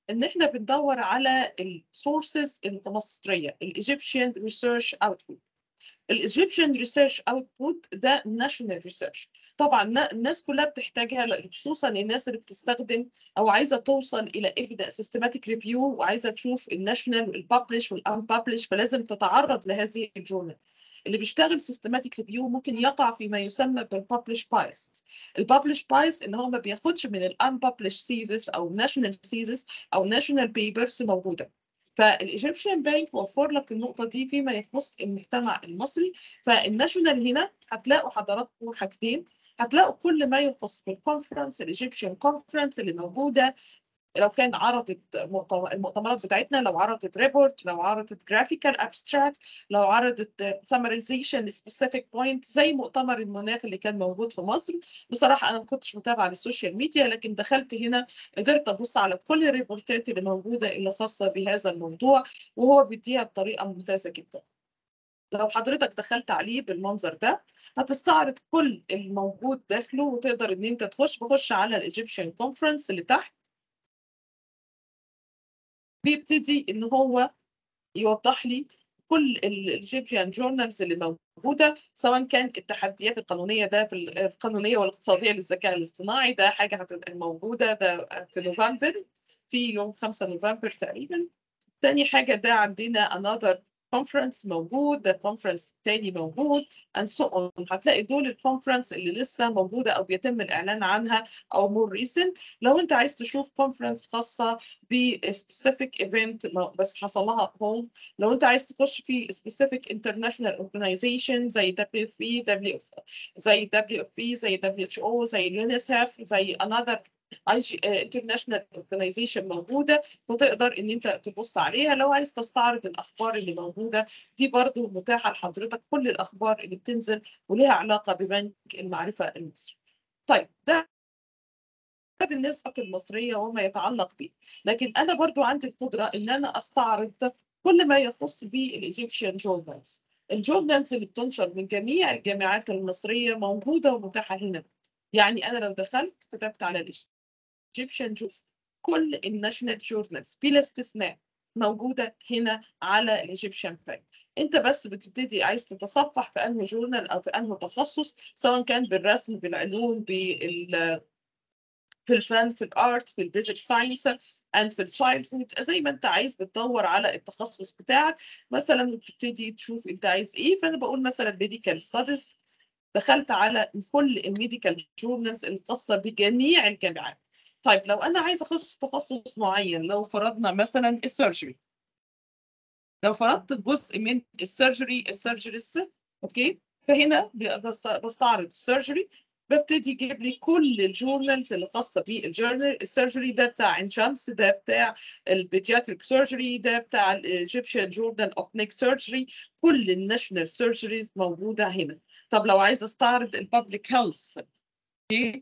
ان احنا بندور على السورسز المصريه الايجيبشن ريسيرش اوتبوت الايجيبشن ريسيرش اوتبوت ده ناشونال ريسيرش طبعا نا- الناس كلها بتحتاجها ل- خصوصا الناس اللي بتستخدم او عايزه توصل الى evidence systematic review وعايزه تشوف الناشونال والببلش والانببلش فلازم تتعرض لهذه الجورنال اللي بيشتغل systematic review ممكن يقع فيما يسمى بالpublish bias الببلش بايس ان هو ما بياخدش من الانببلش thesis او national thesis او national papers موجوده فالايجيبشن بانك وفر لك النقطه دي فيما يخص المجتمع المصري فالناشونال هنا هتلاقوا حضراتكم حاجتين هتلاقوا كل ما يخص بالكونفرنس الايجيبشن كونفرنس اللي موجوده لو كان عرضت مؤتم- المؤتمرات بتاعتنا لو عرضت ريبورت لو عرضت جرافيكال ابستراكت لو عرضت سمرايزيشن سبيسيفيك بوينت زي مؤتمر المناخ اللي كان موجود في مصر بصراحه انا ما كنتش متابعه للسوشيال ميديا لكن دخلت هنا قدرت ابص على كل الريبورتات اللي موجوده اللي خاصه بهذا الموضوع وهو بيديها بطريقه ممتازه جدا لو حضرتك دخلت عليه بالمنظر ده هتستعرض كل الموجود داخله وتقدر ان انت تخش بخش على الايجيبشن كونفرنس اللي تحت بيبتدي ان هو يوضح لي كل الايجيبشن جورنالز اللي موجوده سواء كان التحديات القانونيه ده في ال- القانونيه والاقتصاديه للذكاء الاصطناعي ده حاجه هتبقى موجوده ده في نوفمبر في يوم 5 نوفمبر تقريبا تاني حاجه ده عندنا another conference موجود ده conference تاني موجود and so on هتلاقي دول الكونفرنس اللي لسه موجوده او بيتم الاعلان عنها او more recent لو انت عايز تشوف كونفرنس خاصه ب specific event ما- بس حصل لها هوم لو انت عايز تخش في specific international organization زي WFP W زي WFP زي WHO زي اليونيسف زي another IG international organization موجوده وتقدر ان انت تبص عليها لو عايز تستعرض الاخبار اللي موجوده دي برضو متاحه لحضرتك كل الاخبار اللي بتنزل ولها علاقه ببنك المعرفه المصري. طيب ده ده بالنسبه للمصريه وما يتعلق به لكن انا برضو عندي القدره ان انا استعرض كل ما يخص بالايجيبشن جورنالز الجورنالز اللي بتنشر من جميع الجامعات المصريه موجوده ومتاحه هنا يعني انا لو دخلت كتبت على الايجيبشن جورنالز كل الناشونال جورنالز بلا استثناء موجوده هنا على الايجيبشن بانك انت بس بتبتدي عايز تتصفح في انه جورنال او في انه تخصص سواء كان بالرسم بالعلوم بال في الفن في الارت في البيزك ساينس اند في الشايلد هود زي ما انت عايز بتدور على التخصص بتاعك مثلا بتبتدي تشوف انت عايز ايه فانا بقول مثلا ميديكال ستاديز دخلت على كل الميديكال جورنالز الخاصه بجميع الجامعات طيب لو انا عايزه اخش تخصص معين لو فرضنا مثلا السيرجري لو فرضت جزء من السيرجري السيرجريس اوكي فهنا بست- بستعرض السيرجري ببتدي يجيب لي كل الجورنالز اللي خاصه بالجورنال السيرجري ده بتاع عين شمس ده بتاع البيدياتريك سيرجري ده بتاع الايجيبشن جورنال اوف نيك سيرجري كل الناشونال سيرجريز موجوده هنا طب لو عايزه استعرض البابليك هيلث اوكي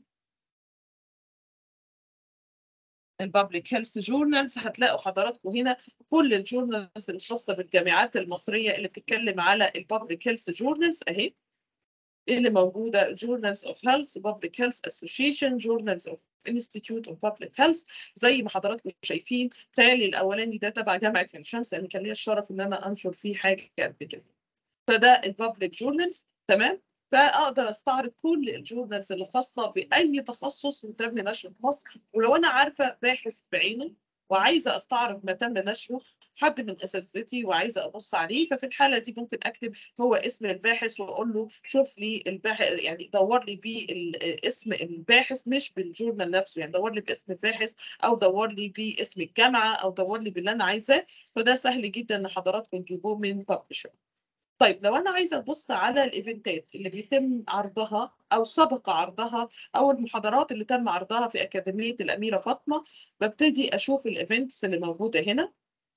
البابليك هيلث جورنالز هتلاقوا حضراتكم هنا كل الجورنالز الخاصه بالجامعات المصريه اللي بتتكلم على البابليك هيلث جورنالز اهي اللي موجوده Journals of Health Public Health Association Journals of Institute of Public Health زي ما حضراتكم شايفين تالي الاولاني ده تبع جامعه عين شمس لان كان ليا الشرف ان انا انشر فيه حاجه قبل كده فده البابليك جورنالز تمام فاقدر استعرض كل الجورنالز اللي خاصه باي تخصص تم نشره في مصر ولو انا عارفه باحث بعينه وعايزه استعرض ما تم نشره حد من اساتذتي وعايزه ابص عليه ففي الحاله دي ممكن اكتب هو اسم الباحث واقول له شوف لي الباحث يعني دور لي باسم الباحث مش بالجورنال نفسه يعني دور لي باسم الباحث او دور لي باسم الجامعه او دور لي باللي انا عايزاه فده سهل جدا ان حضراتكم تجيبوه من ببلشر طيب لو انا عايزه ابص على الايفنتات اللي بيتم عرضها او سبق عرضها او المحاضرات اللي تم عرضها في اكاديميه الاميره فاطمه ببتدي اشوف الايفنتس اللي موجوده هنا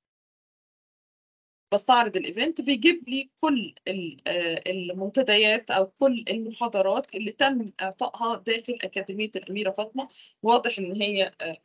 بستعرض الايفنت بيجيب لي كل ال- آه، المنتديات او كل المحاضرات اللي تم اعطائها داخل اكاديميه الاميره فاطمه واضح ان هي آه،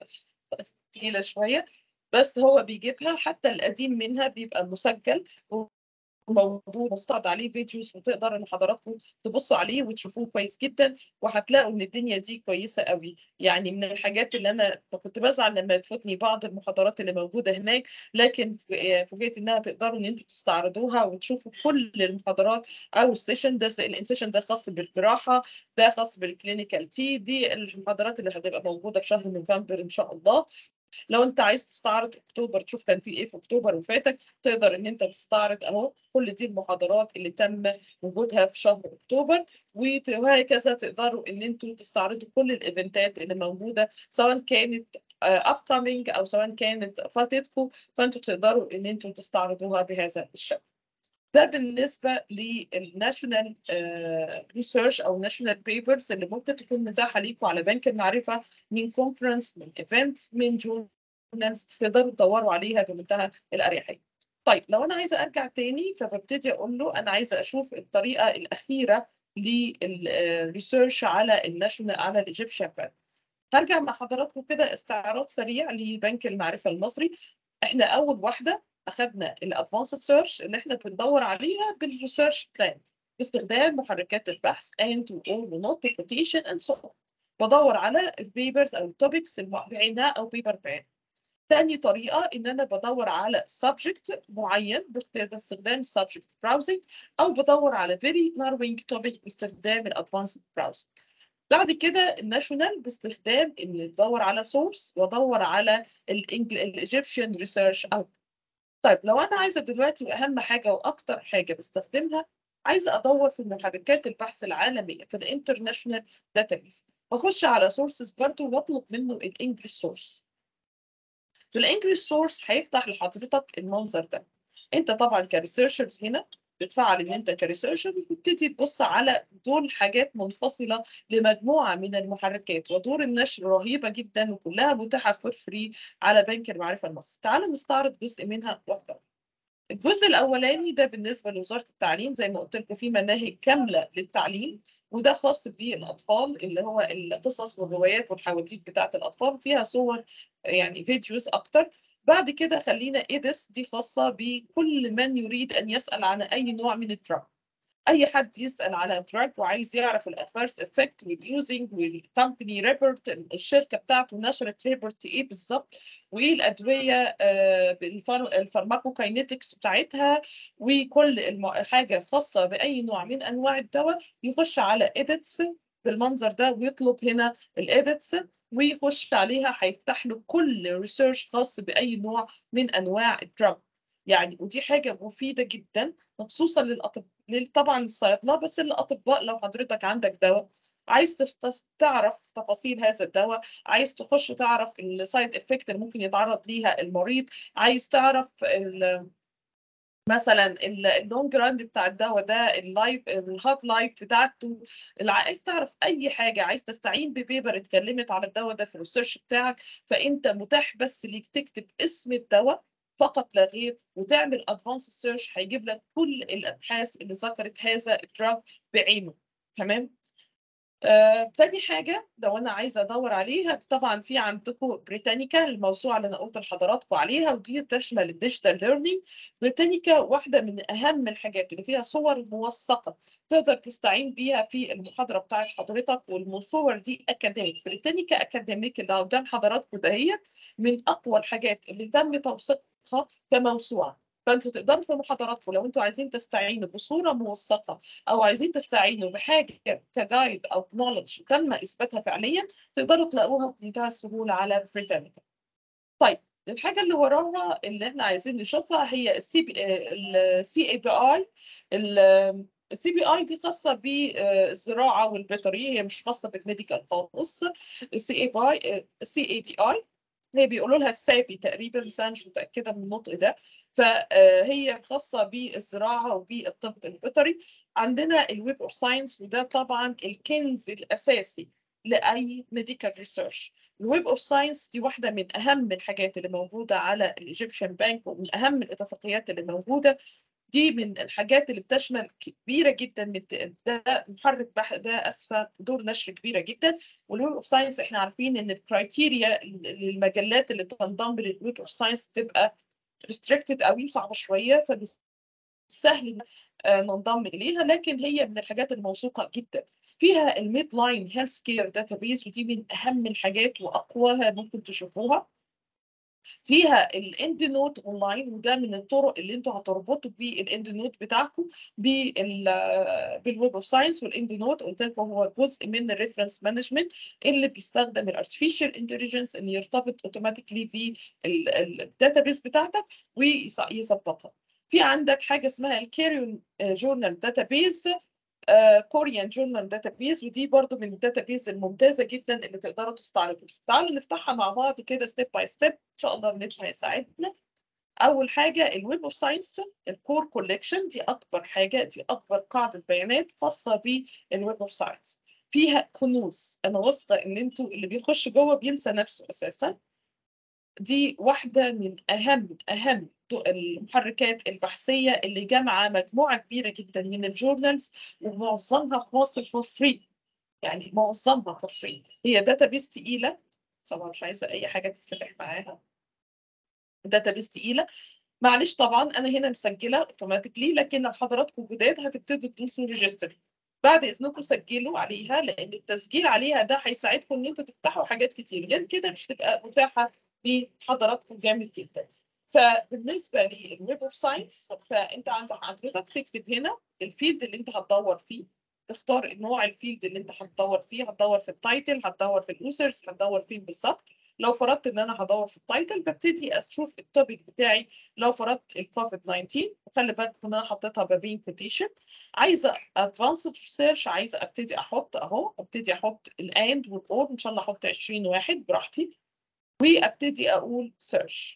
تقيله شويه بس هو بيجيبها حتى القديم منها بيبقى مسجل موجود مستعرض عليه فيديوز وتقدر ان حضراتكم تبصوا عليه وتشوفوه كويس جدا وهتلاقوا ان الدنيا دي كويسه قوي يعني من الحاجات اللي انا كنت بزعل لما تفوتني بعض المحاضرات اللي موجوده هناك لكن فوجئت انها تقدروا ان انتوا تستعرضوها وتشوفوا كل المحاضرات او السيشن ده السيشن ده خاص بالجراحه ده خاص بالكلينيكال تي دي المحاضرات اللي هتبقى موجوده في شهر نوفمبر ان شاء الله لو انت عايز تستعرض اكتوبر تشوف كان في ايه في اكتوبر وفاتك تقدر ان انت تستعرض اهو كل دي المحاضرات اللي تم وجودها في شهر اكتوبر وهكذا تقدروا ان انتوا تستعرضوا كل الايفنتات اللي موجوده سواء كانت upcoming او سواء كانت فاتتكم فانتوا تقدروا ان انتوا تستعرضوها بهذا الشكل ده بالنسبه للناشونال ريسيرش او ناشونال بيبرز اللي ممكن تكون متاحه ليكم على بنك المعرفه من كونفرنس من ايفنت من جورنالز تقدروا تدوروا عليها بمنتهى الاريحيه. طيب لو انا عايزه ارجع تاني فببتدي اقول له انا عايزه اشوف الطريقه الاخيره للريسيرش على الناشونال على الايجيبشن بانك. هرجع مع حضراتكم كده استعراض سريع لبنك المعرفه المصري. احنا اول واحده اخذنا الادفانسد سيرش اللي احنا بندور عليها بالريسيرش بلان باستخدام محركات البحث and و all و not و quotation and so on بدور على البيبرز او التوبكس بعينها او بيبر بعين تاني طريقة إن أنا بدور على subject معين باستخدام subject browsing أو بدور على very narrowing topic باستخدام الادفانسد browsing بعد كده الناشونال باستخدام إن ادور على سورس وادور على الايجيبشن ريسيرش اوت طيب لو انا عايزه دلوقتي واهم حاجه واكتر حاجه بستخدمها عايزه ادور في محركات البحث العالميه في الانترناشونال داتابيس بخش على سورسز برضو واطلب منه الانجلش سورس في الانجلش سورس هيفتح لحضرتك المنظر ده انت طبعا كريسيرشرز هنا بتفعل ان انت كريسيرشر بتبتدي تبص على دول حاجات منفصله لمجموعه من المحركات ودور النشر رهيبه جدا وكلها متاحه فور فري على بنك المعرفه المصري تعالوا نستعرض جزء منها واحده الجزء الاولاني ده بالنسبه لوزاره التعليم زي ما قلت لكم في مناهج كامله للتعليم وده خاص بالاطفال اللي هو القصص والروايات والحواديت بتاعه الاطفال فيها صور يعني فيديوز اكتر بعد كده خلينا إيدس دي خاصة بكل من يريد أن يسأل عن أي نوع من الدراج أي حد يسأل على دراج وعايز يعرف الأدفيرس إفكت واليوزنج والكمباني ريبورت الشركة بتاعته نشرت ريبورت إيه بالظبط وإيه الأدوية الفارماكوكاينيتكس بتاعتها وكل حاجة خاصة بأي نوع من أنواع الدواء يخش على إيدتس بالمنظر ده ويطلب هنا الاديتس ويخش عليها هيفتح له كل ريسيرش خاص باي نوع من انواع الدراج يعني ودي حاجه مفيده جدا خصوصا للاطباء طبعا الصيادله بس الاطباء لو حضرتك عندك دواء عايز تعرف تفاصيل هذا الدواء عايز تخش تعرف السايد افكت اللي ممكن يتعرض ليها المريض عايز تعرف مثلا اللونج راند بتاع الدواء ده اللايف الهاف لايف بتاعته اللي عايز تعرف اي حاجه عايز تستعين ببيبر اتكلمت على الدواء ده في الريسيرش بتاعك فانت متاح بس ليك تكتب اسم الدواء فقط لا غير وتعمل ادفانس سيرش هيجيب لك كل الابحاث اللي ذكرت هذا الدراج بعينه تمام آه، تاني حاجة لو أنا عايزة أدور عليها طبعا في عندكم بريتانيكا الموسوعة اللي أنا قلت لحضراتكم عليها ودي بتشمل الديجيتال ليرنينج بريتانيكا واحدة من أهم الحاجات اللي فيها صور موثقة تقدر تستعين بيها في المحاضرة بتاعت حضرتك والصور دي أكاديميك بريتانيكا أكاديميك اللي قدام حضراتكم دهيت من أقوى الحاجات اللي تم توثيقها كموسوعة فانتوا تقدروا في محاضراتكم لو انتوا عايزين تستعينوا بصوره موثقه او عايزين تستعينوا بحاجه كجايد او نولج تم اثباتها فعليا تقدروا تلاقوها بمنتهى السهوله على بريتانيكا. طيب الحاجه اللي وراها اللي احنا عايزين نشوفها هي السي بي السي اي بي اي السي بي اي دي خاصه بالزراعه والبيطري هي مش خاصه بالميديكال خالص السي اي باي السي اي بي اي هي بيقولوا لها السابي تقريبا بس انا مش متاكده من النطق ده فهي خاصه بالزراعه وبالطب البيطري عندنا الويب اوف ساينس وده طبعا الكنز الاساسي لاي ميديكال ريسيرش الويب اوف ساينس دي واحده من اهم الحاجات اللي موجوده على الايجيبشن بانك ومن اهم الاتفاقيات اللي موجوده دي من الحاجات اللي بتشمل كبيره جدا من ده محرك بحث ده اسفه دور نشر كبيره جدا والويب اوف ساينس احنا عارفين ان الكرايتيريا للمجلات اللي تنضم للويب اوف ساينس تبقى ريستريكتد قوي وصعبه شويه سهل آه، ننضم اليها لكن هي من الحاجات الموثوقه جدا فيها الميد لاين هيلث كير داتابيز ودي من اهم الحاجات واقواها ممكن تشوفوها فيها الاند نوت اونلاين وده من الطرق اللي انتوا هتربطوا بيه الاند نوت بتاعكم بال بالويب اوف ساينس والاند نوت قلت لكم هو جزء من الريفرنس مانجمنت اللي بيستخدم الارتفيشال انتليجنس ان يرتبط اوتوماتيكلي بالداتابيس بتاعتك ويظبطها في عندك حاجه اسمها الكاريون جورنال داتابيز كوريان جورنال داتابيز ودي برضو من الداتابيز الممتازه جدا اللي تقدروا تستعرضوا تعالوا نفتحها مع بعض كده ستيب باي ستيب ان شاء الله النت هيساعدنا اول حاجه الويب اوف ساينس الكور كوليكشن دي اكبر حاجه دي اكبر قاعده بيانات خاصه بالويب اوف ساينس فيها كنوز انا واثقه ان انتوا اللي بيخش جوه بينسى نفسه اساسا دي واحده من اهم اهم المحركات البحثيه اللي جامعه مجموعه كبيره جدا من الجورنالز ومعظمها في مصر فور فري يعني معظمها فور فري هي داتابيس تقيله طبعا مش عايزه اي حاجه تتفتح معاها داتابيس تقيله معلش طبعا انا هنا مسجله اوتوماتيكلي لكن لو حضراتكم جداد هتبتدوا تدوسوا ريجستر بعد اذنكم سجلوا عليها لان التسجيل عليها ده هيساعدكم ان انتوا تفتحوا حاجات كتير غير كده مش تبقى متاحه لحضراتكم جامد جدا فبالنسبه للويب اوف ساينس فانت عندك حضرتك تكتب هنا الفيلد اللي انت هتدور فيه تختار نوع الفيلد اللي انت هتدور فيه هتدور في التايتل هتدور في الاوسرز هتدور فين بالظبط لو فرضت ان انا هدور في التايتل ببتدي اشوف التوبيك بتاعي لو فرضت الكوفيد 19 وخلي بالك ان انا حطيتها ما بين كوتيشن عايزه ادفانسد سيرش عايزه ابتدي احط اهو ابتدي احط الاند والاور ان شاء الله احط 20 واحد براحتي وابتدي اقول سيرش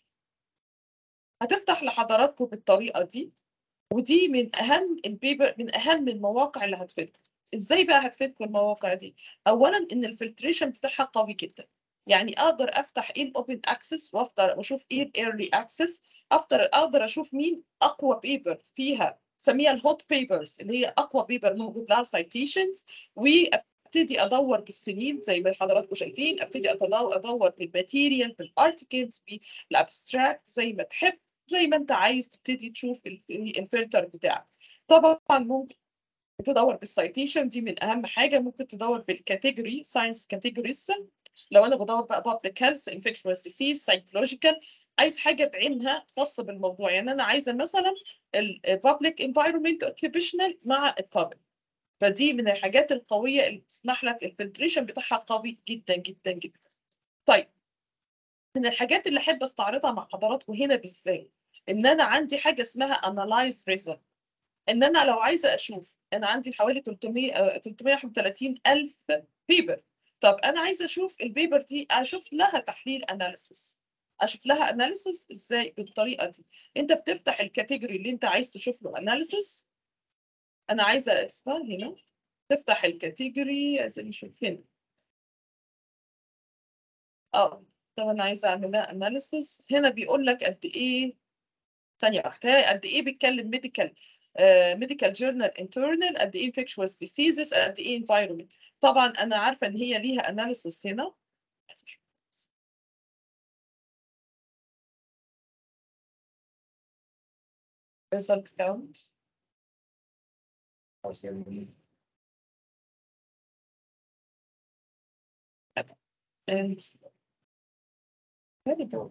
هتفتح لحضراتكم بالطريقه دي ودي من اهم البيبر من اهم المواقع اللي هتفيدكم ازاي بقى هتفيدكم المواقع دي اولا ان الفلتريشن بتاعها قوي جدا يعني اقدر افتح ايه الاوبن اكسس وافضل اشوف ايه الايرلي اكسس افضل اقدر اشوف مين اقوى بيبر فيها سميها الهوت بيبرز اللي هي اقوى بيبر موجود لها سايتيشنز وابتدي ادور بالسنين زي ما حضراتكم شايفين ابتدي ادور بالماتيريال بالارتكلز بالابستراكت زي ما تحب زي ما انت عايز تبتدي تشوف الفلتر بتاعك طبعا ممكن تدور بالسايتيشن دي من اهم حاجه ممكن تدور بالكاتيجوري ساينس كاتيجوريز لو انا بدور بقى public health infectious disease psychological عايز حاجه بعينها خاصه بالموضوع يعني انا عايزه مثلا ال public environment occupational مع البابل فدي من الحاجات القويه اللي بتسمح لك الفلتريشن بتاعها قوي جدا جدا جدا طيب من الحاجات اللي احب استعرضها مع حضراتكم هنا بالذات ان انا عندي حاجه اسمها analyze result ان انا لو عايزه اشوف انا عندي حوالي 300 331 الف بيبر طب انا عايزه اشوف البيبر دي اشوف لها تحليل اناليسيس اشوف لها اناليسيس ازاي بالطريقه دي انت بتفتح الكاتيجوري اللي انت عايز تشوف له اناليسيس انا عايزه اسمها هنا تفتح الكاتيجوري عايزين نشوف هنا اه طب انا عايزه اعمل لها اناليسيس هنا بيقول لك قد ايه ثانيه واحده قد ايه بيتكلم ميديكال ميديكال جورنال انترنال قد ايه انفكشوس ديسيزز قد ايه انفايرمنت طبعا انا عارفه ان هي ليها اناليسيس هنا result count and there we go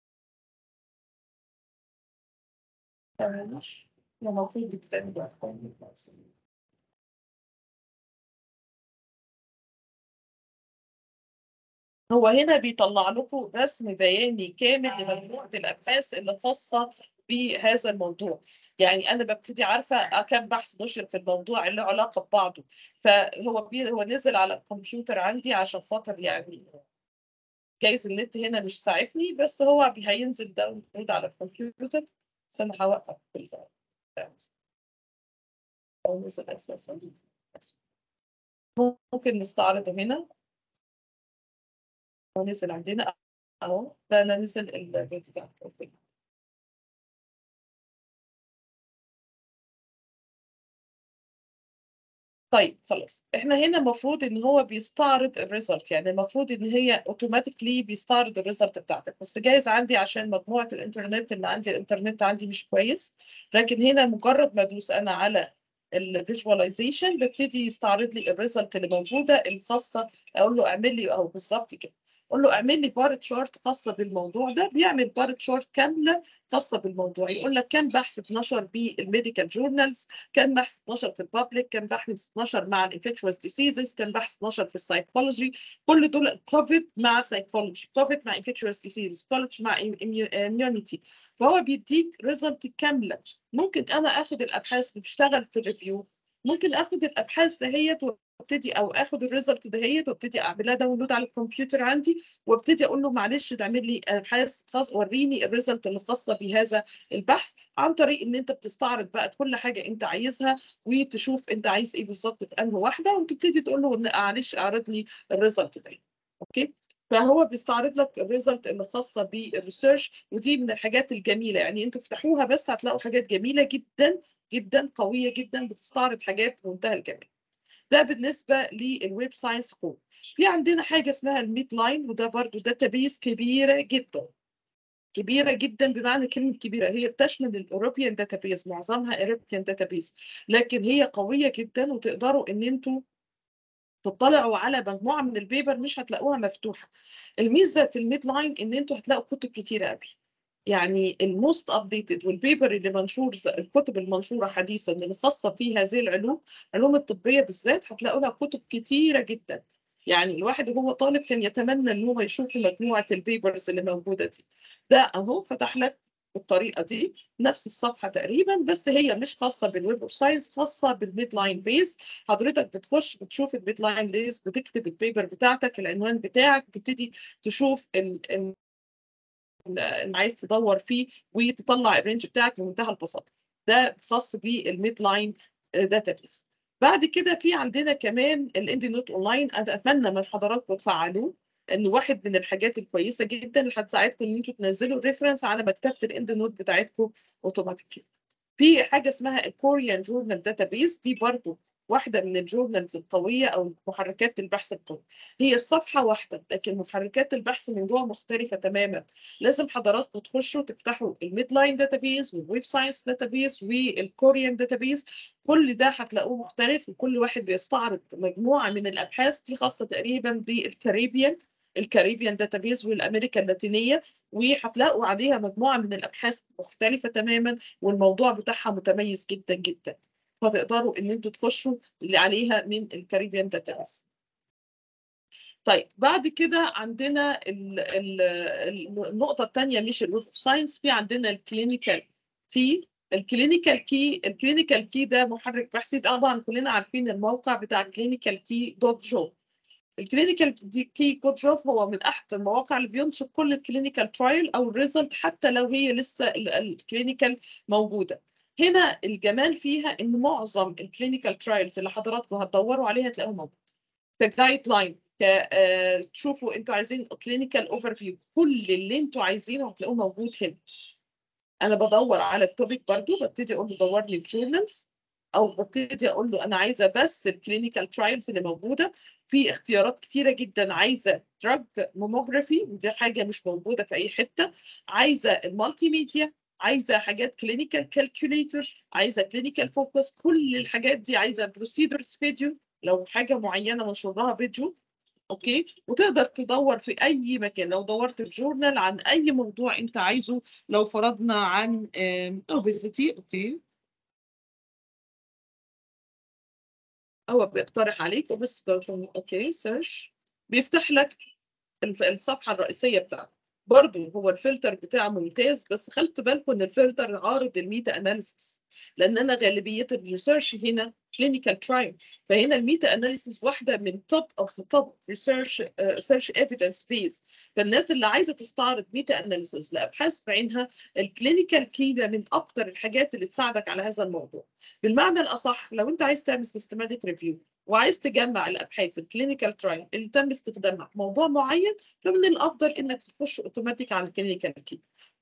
تمام المفروض يتسند هو هنا بيطلع لكم رسم بياني كامل لمجموعة الأبحاث اللي خاصة بهذا الموضوع يعني أنا ببتدي عارفة كم بحث نشر في الموضوع اللي له علاقة ببعضه فهو بي هو نزل على الكمبيوتر عندي عشان خاطر يعني جايز النت هنا مش ساعفني بس هو هينزل داونلود على الكمبيوتر بس أنا هوقف أو نزل أساسا ممكن نستعرضه هنا هو نزل عندنا اهو ده انا نزل الفيديو بتاعته طيب خلاص احنا هنا المفروض ان هو بيستعرض الريزلت يعني المفروض ان هي اوتوماتيكلي بيستعرض الريزلت بتاعتك بس جايز عندي عشان مجموعه الانترنت اللي عندي الانترنت عندي مش كويس لكن هنا مجرد ما ادوس انا على الفيجواليزيشن بيبتدي يستعرض لي الريزلت اللي موجوده الخاصه اقول له اعمل لي اهو بالظبط كده اقول له اعمل لي بار تشارت خاصه بالموضوع ده بيعمل بار تشارت كامله خاصه بالموضوع يقول لك كم بحث اتنشر بالميديكال جورنالز كم بحث اتنشر في البابليك كم بحث اتنشر مع الانفكشوس ديسيزز كم بحث اتنشر في السايكولوجي كل دول كوفيد مع سايكولوجي كوفيد مع انفكشوس ديسيزز كوفيد مع اميونيتي فهو بيديك ريزلت كامله ممكن انا اخد الابحاث اللي بتشتغل في الريفيو ممكن اخد الابحاث دهيت وابتدي او اخد الريزلت دهيت وابتدي اعملها داونلود على الكمبيوتر عندي وابتدي اقول له معلش تعمل لي ابحاث خاص وريني الريزلت اللي خاصه بهذا البحث عن طريق ان انت بتستعرض بقى كل حاجه انت عايزها وتشوف انت عايز ايه بالظبط في انهي واحده وتبتدي تقول له معلش اعرض لي الريزلت ده اوكي فهو بيستعرض لك الريزلت اللي خاصه بالريسيرش ودي من الحاجات الجميله يعني انتوا افتحوها بس هتلاقوا حاجات جميله جدا جدا قويه جدا بتستعرض حاجات بمنتهى الجمال ده بالنسبه للويب ساينس كود في عندنا حاجه اسمها الميد لاين وده برضو داتابيس كبيره جدا كبيرة جدا بمعنى كلمة كبيرة هي بتشمل الأوروبيان داتابيس معظمها أوروبيان داتابيس لكن هي قوية جدا وتقدروا إن أنتوا تطلعوا على مجموعة من البيبر مش هتلاقوها مفتوحة الميزة في الميد لاين إن أنتوا هتلاقوا كتب كتيرة قوي يعني الموست ابديتد والبيبر اللي منشور الكتب المنشوره حديثا اللي خاصه في هذه العلوم العلوم الطبيه بالذات هتلاقوا لها كتب كتيره جدا يعني الواحد وهو طالب كان يتمنى ان هو يشوف مجموعه البيبرز اللي موجوده دي ده اهو فتح لك بالطريقه دي نفس الصفحه تقريبا بس هي مش خاصه بالويب اوف ساينس خاصه بالميد لاين بيز حضرتك بتخش بتشوف الميد لاين بيز بتكتب البيبر بتاعتك العنوان بتاعك بتبتدي تشوف ال ال اللي عايز تدور فيه وتطلع الرينج بتاعك بمنتهى البساطه ده خاص بالميد لاين داتابيس بعد كده في عندنا كمان الاندي نوت اونلاين انا اتمنى من حضراتكم تفعلوه ان واحد من الحاجات الكويسه جدا اللي هتساعدكم ان انتوا تنزلوا ريفرنس على مكتبه الاند نوت بتاعتكم اوتوماتيكلي في حاجه اسمها الكوريان جورنال داتابيس دي برضو واحدة من الجورنالز القوية أو محركات البحث القوية هي الصفحة واحدة لكن محركات البحث من جوه مختلفة تماما لازم حضراتكم تخشوا تفتحوا الميد لاين داتابيز والويب ساينس داتابيز والكوريان داتابيز كل ده هتلاقوه مختلف وكل واحد بيستعرض مجموعة من الأبحاث دي خاصة تقريبا بالكاريبيان الكاريبيان داتابيز والامريكا اللاتينيه وهتلاقوا عليها مجموعه من الابحاث مختلفه تماما والموضوع بتاعها متميز جدا جدا فتقدروا ان انتوا تخشوا اللي عليها من الكاريبيان داتابيس طيب بعد كده عندنا ال ال النقطه الثانيه مش الويب اوف ساينس في عندنا الكلينيكال تي الكلينيكال كي الكلينيكال كي ده محرك بحثي طبعا كلنا عارفين الموقع بتاع كلينيكال كي دوت جو الكلينيكال كي كود جوف هو من احد المواقع اللي بينشر كل الكلينيكال ترايل او الريزلت حتى لو هي لسه الكلينيكال موجوده هنا الجمال فيها ان معظم الكلينيكال ترايلز اللي حضراتكم هتدوروا عليها تلاقوها موجود كجايد لاين ك آه تشوفوا انتوا عايزين كلينيكال اوفر فيو كل اللي انتوا عايزينه هتلاقوه موجود هنا انا بدور على التوبيك برضو ببتدي اقول له دور لي في جورنالز او ببتدي اقول له انا عايزه بس الكلينيكال ترايلز اللي موجوده في اختيارات كتيره جدا عايزه دراج ماموجرافي ودي حاجه مش موجوده في اي حته عايزه المالتي ميديا عايزه حاجات كلينيكال كالكوليتر عايزه كلينيكال فوكس كل الحاجات دي عايزه بروسيدرز فيديو لو حاجه معينه منشورها فيديو اوكي وتقدر تدور في اي مكان لو دورت في جورنال عن اي موضوع انت عايزه لو فرضنا عن اوبيزيتي اوكي هو بيقترح عليك بس اوكي سيرش بيفتح لك الصفحه الرئيسيه بتاعته برضه هو الفلتر بتاعه ممتاز بس خلت بالكم ان الفلتر عارض الميتا اناليسيس لان انا غالبيه الريسيرش هنا كلينيكال ترايل فهنا الميتا اناليسيس واحده من توب اوف ذا توب ريسيرش ريسيرش ايفيدنس بيز فالناس اللي عايزه تستعرض ميتا اناليسيس لابحاث بعينها الكلينيكال كي ده من اكتر الحاجات اللي تساعدك على هذا الموضوع بالمعنى الاصح لو انت عايز تعمل سيستماتيك ريفيو وعايز تجمع الابحاث الكلينيكال ترايل اللي تم استخدامها في موضوع معين فمن الافضل انك تخش اوتوماتيك على الكلينيكال كي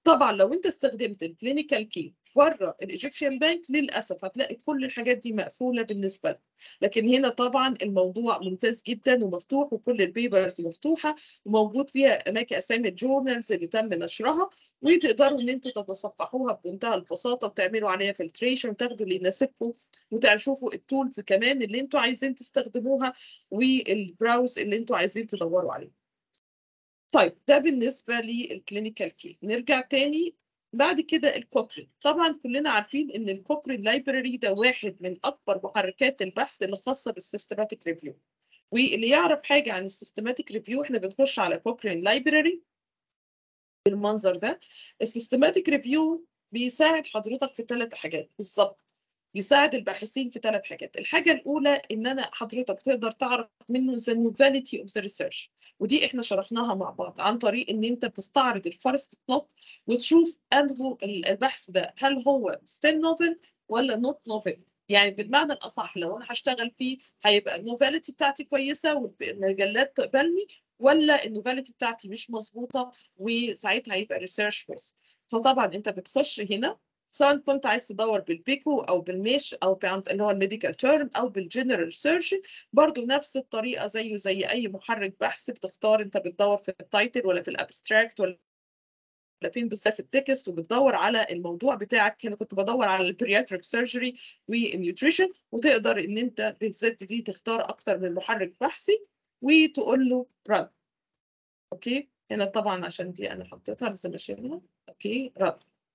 طبعا لو انت استخدمت الكلينيكال كي بره الايجيبشن بانك للاسف هتلاقي كل الحاجات دي مقفوله بالنسبه لك لكن هنا طبعا الموضوع ممتاز جدا ومفتوح وكل البيبرز مفتوحه وموجود فيها اماكن اسامي الجورنالز اللي تم نشرها وتقدروا ان انتوا تتصفحوها بمنتهى البساطه وتعملوا عليها فلتريشن وتاخدوا اللي يناسبكم وتشوفوا التولز كمان اللي انتوا عايزين تستخدموها والبراوز اللي انتوا عايزين تدوروا عليه طيب ده بالنسبة للكلينيكال كي نرجع تاني بعد كده الكوكرين طبعا كلنا عارفين ان الكوكرين لايبراري ده واحد من اكبر محركات البحث اللي خاصة بالسيستماتيك ريفيو واللي يعرف حاجة عن السيستماتيك ريفيو احنا بنخش على كوكرين لايبراري بالمنظر ده السيستماتيك ريفيو بيساعد حضرتك في ثلاث حاجات بالظبط يساعد الباحثين في ثلاث حاجات الحاجة الأولى إن أنا حضرتك تقدر تعرف منه the novelty of the research ودي إحنا شرحناها مع بعض عن طريق إن أنت بتستعرض الفرست بلوت وتشوف أنه البحث ده هل هو still novel ولا not novel يعني بالمعنى الأصح لو أنا هشتغل فيه هيبقى النوفاليتي بتاعتي كويسة والمجلات تقبلني ولا النوفاليتي بتاعتي مش مظبوطة وساعتها هيبقى ريسيرش بس فطبعا أنت بتخش هنا سواء كنت عايز تدور بالبيكو او بالميش او اللي هو الميديكال تيرم او بالجنرال سيرش برضو نفس الطريقه زيه زي اي محرك بحث بتختار انت بتدور في التايتل ولا في الابستراكت ولا فين بالذات في التكست وبتدور على الموضوع بتاعك هنا كنت بدور على البرياتريك سيرجري والنيوتريشن وتقدر ان انت بالذات دي تختار اكتر من محرك بحثي وتقول له رن اوكي هنا طبعا عشان دي انا حطيتها لازم اشيلها اوكي رن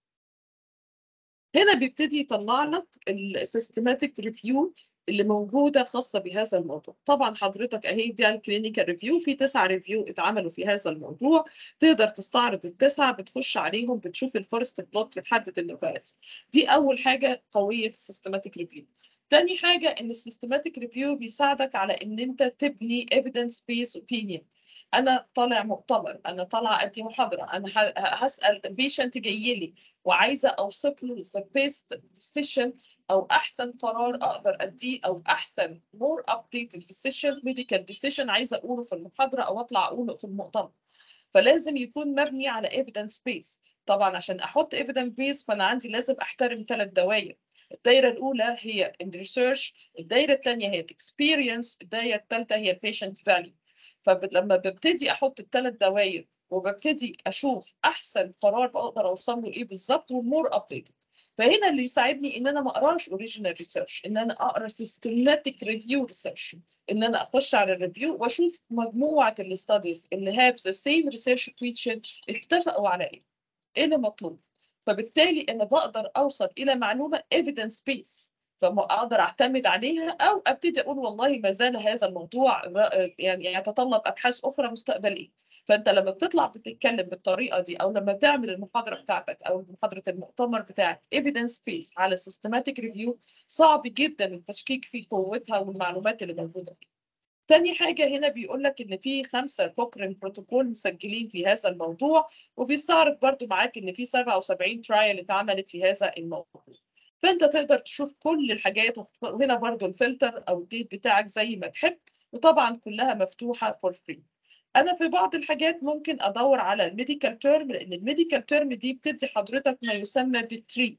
هنا بيبتدي يطلع لك السيستماتيك ريفيو اللي موجوده خاصه بهذا الموضوع طبعا حضرتك اهي دي الكلينيكال ريفيو في تسعه ريفيو اتعملوا في هذا الموضوع تقدر تستعرض التسعه بتخش عليهم بتشوف الفيرست بلوت بتحدد النوفات دي اول حاجه قويه في السيستماتيك ريفيو تاني حاجه ان السيستماتيك ريفيو بيساعدك على ان انت تبني evidence based opinion انا طالع مؤتمر انا طالعه ادي محاضره انا هسال بيشنت جاي لي وعايزه اوصف له ذا بيست ديسيشن او احسن قرار اقدر اديه او احسن مور ابديتد ديسيشن ميديكال ديسيشن عايزه اقوله في المحاضره او اطلع اقوله في المؤتمر فلازم يكون مبني على evidence base طبعا عشان احط evidence base فانا عندي لازم احترم ثلاث دوائر الدايره الاولى هي الريسيرش الدايره الثانيه هي الاكسبيرينس الدايره الثالثه هي البيشنت فاليو فلما ببتدي احط الثلاث دوائر وببتدي اشوف احسن قرار بقدر اوصل له ايه بالظبط ومور ابديتد فهنا اللي يساعدني ان انا ما اقراش اوريجينال ريسيرش ان انا اقرا سيستماتيك ريفيو ريسيرش ان انا اخش على الريفيو واشوف مجموعه الاستاديز اللي هاف ذا سيم ريسيرش كويشن اتفقوا على ايه ايه اللي مطلوب فبالتالي انا بقدر اوصل الى معلومه evidence base فاقدر اعتمد عليها او ابتدي اقول والله ما زال هذا الموضوع يعني يتطلب ابحاث اخرى مستقبليه فانت لما بتطلع بتتكلم بالطريقه دي او لما بتعمل المحاضره بتاعتك او محاضره المؤتمر بتاعك evidence based على systematic review صعب جدا التشكيك في قوتها والمعلومات اللي موجوده فيها. تاني حاجة هنا بيقول لك إن في خمسة كوكرين بروتوكول مسجلين في هذا الموضوع وبيستعرض برضو معاك إن في 77 ترايل اتعملت في هذا الموضوع. فانت تقدر تشوف كل الحاجات وهنا برضو الفلتر او الديت بتاعك زي ما تحب وطبعا كلها مفتوحه فور فري انا في بعض الحاجات ممكن ادور على الميديكال تيرم لان الميديكال تيرم دي بتدي حضرتك ما يسمى بالتري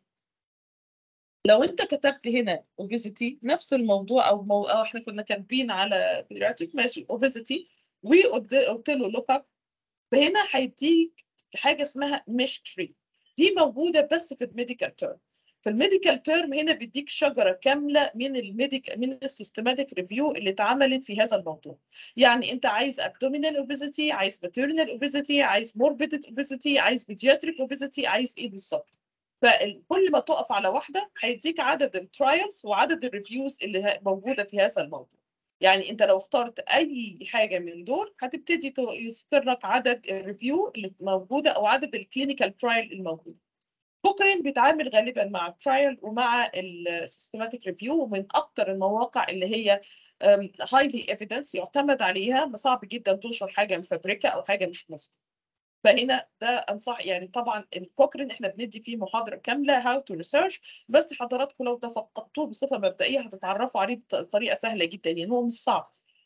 لو انت كتبت هنا اوبيزيتي نفس الموضوع او, مو... أو احنا كنا كاتبين على بيراتيك ماشي اوبيزيتي وقلت له لوك اب فهنا هيديك حاجه اسمها مش تري دي موجوده بس في الميديكال تيرم فالميديكال تيرم هنا بيديك شجره كامله من الميديك من السيستماتيك ريفيو اللي اتعملت في هذا الموضوع يعني انت عايز ابدومينال اوبيزيتي عايز ماتيرنال اوبيزيتي عايز موربيد اوبيزيتي عايز بيدياتريك اوبيزيتي عايز ايه بالظبط فكل ما تقف على واحده هيديك عدد الترايلز وعدد الريفيوز اللي موجوده في هذا الموضوع يعني انت لو اخترت اي حاجه من دول هتبتدي يذكر لك عدد الريفيو اللي موجوده او عدد الكلينيكال ترايل الموجوده بوكرين بيتعامل غالبا مع الترايل ومع السيستماتيك ريفيو ومن اكتر المواقع اللي هي هايلي ايفيدنس يعتمد عليها صعب جدا تنشر حاجه مفبركه او حاجه مش مظبوطه فهنا ده انصح يعني طبعا الكوكرين احنا بندي فيه محاضره كامله هاو تو ريسيرش بس حضراتكم لو تفقدتوه بصفه مبدئيه هتتعرفوا عليه بطريقه سهله جدا يعني هو مش صعب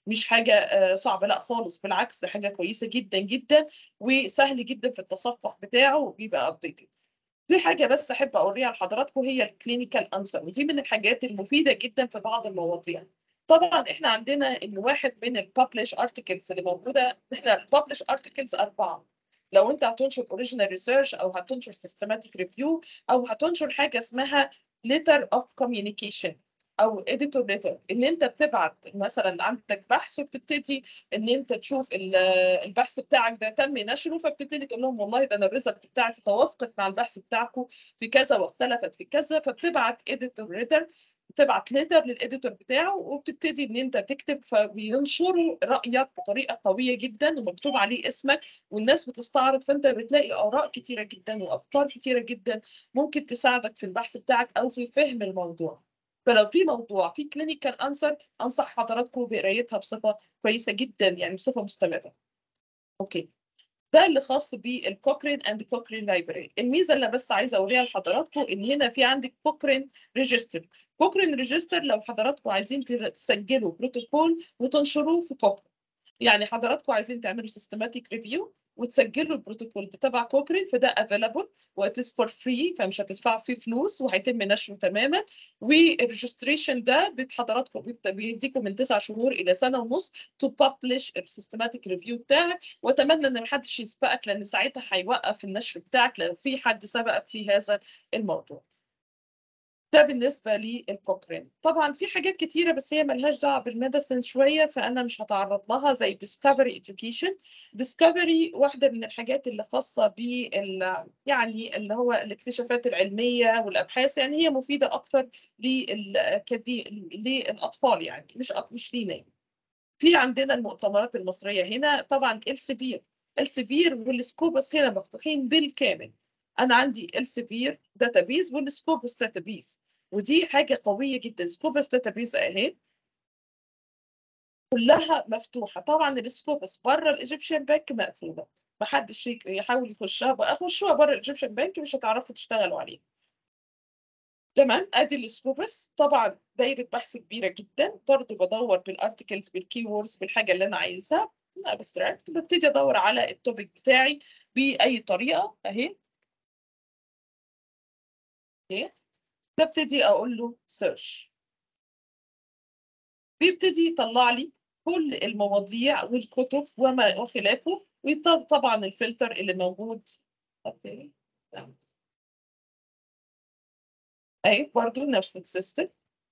مش حاجه آه، صعبه لا خالص بالعكس ده حاجه كويسه جدا جدا وسهل جدا في التصفح بتاعه وبيبقى ابديتد دي حاجه بس احب اوريها لحضراتكم هي الكلينيكال انسر ودي من الحاجات المفيده جدا في بعض المواضيع طبعا احنا عندنا ان واحد من الببلش ارتكلز اللي موجوده احنا الببلش ارتكلز اربعه لو انت هتنشر اوريجينال ريسيرش او هتنشر سيستماتيك ريفيو او هتنشر حاجه اسمها letter of communication او editor letter ان انت بتبعت مثلا عندك بحث وبتبتدي ان انت تشوف ال- البحث بتاعك ده تم نشره فبتبتدي تقول لهم والله ده انا الريزلت بتاعتي توافقت مع البحث بتاعكم في كذا واختلفت في كذا فبتبعت editor letter بتبعت ليتر للاديتور بتاعه وبتبتدي ان انت تكتب فبينشروا رايك بطريقه قويه جدا ومكتوب عليه اسمك والناس بتستعرض فانت بتلاقي اراء كتيره جدا وافكار كتيره جدا ممكن تساعدك في البحث بتاعك او في فهم الموضوع فلو في موضوع في كلينيكال انسر انصح حضراتكم بقرايتها بصفه كويسه جدا يعني بصفه مستمره اوكي ده اللي خاص بالكوكرين اند كوكرين لايبراري الميزه اللي بس عايزه اوريها لحضراتكم ان هنا في عندك كوكرين ريجستر كوكرين ريجستر لو حضراتكم عايزين تسجلوا بروتوكول وتنشروه في كوكرين يعني حضراتكم عايزين تعملوا سيستماتيك ريفيو وتسجلوا البروتوكول ده تبع كوكرين فده افيلابل واتس فور فري فمش هتدفعوا فيه فلوس وهيتم نشره تماما والريجستريشن ده بت- حضراتكم بت- بيديكم من تسع شهور الى سنه ونص تو ببلش السيستماتيك ريفيو بتاعك واتمنى ان محدش يسبقك لان ساعتها هيوقف النشر بتاعك لو في حد سبقك في هذا الموضوع ده بالنسبة للكوكرين طبعا في حاجات كتيرة بس هي ملهاش دعوة بالميديسن شوية فأنا مش هتعرض لها زي Discovery Education Discovery واحدة من الحاجات اللي خاصة بال يعني اللي هو الاكتشافات العلمية والأبحاث يعني هي مفيدة أكتر للكدي... للأطفال يعني مش أك- مش لينا يعني. في عندنا المؤتمرات المصرية هنا طبعا السيفير السيفير والسكوبس هنا مفتوحين بالكامل انا عندي السيفير داتابيز والسكوبس داتابيز ودي حاجه قويه جدا سكوبس داتابيز اهي كلها مفتوحه طبعا السكوبس بره الايجيبشن بانك مقفوله محدش يك- يحاول يخشها بقى خشوها بره الايجيبشن بانك مش هتعرفوا تشتغلوا عليها تمام ادي السكوبس طبعا دايره بحث كبيره جدا برضو بدور بالارتكلز بالكي ووردز بالحاجه اللي انا عايزها ابستراكت ببتدي ادور على التوبيك بتاعي باي طريقه اهي اوكي ببتدي اقول له سيرش بيبتدي يطلع لي كل المواضيع والكتب وما وخلافه وطبعا الفلتر اللي موجود اوكي تمام. اهي برضو نفس السيستم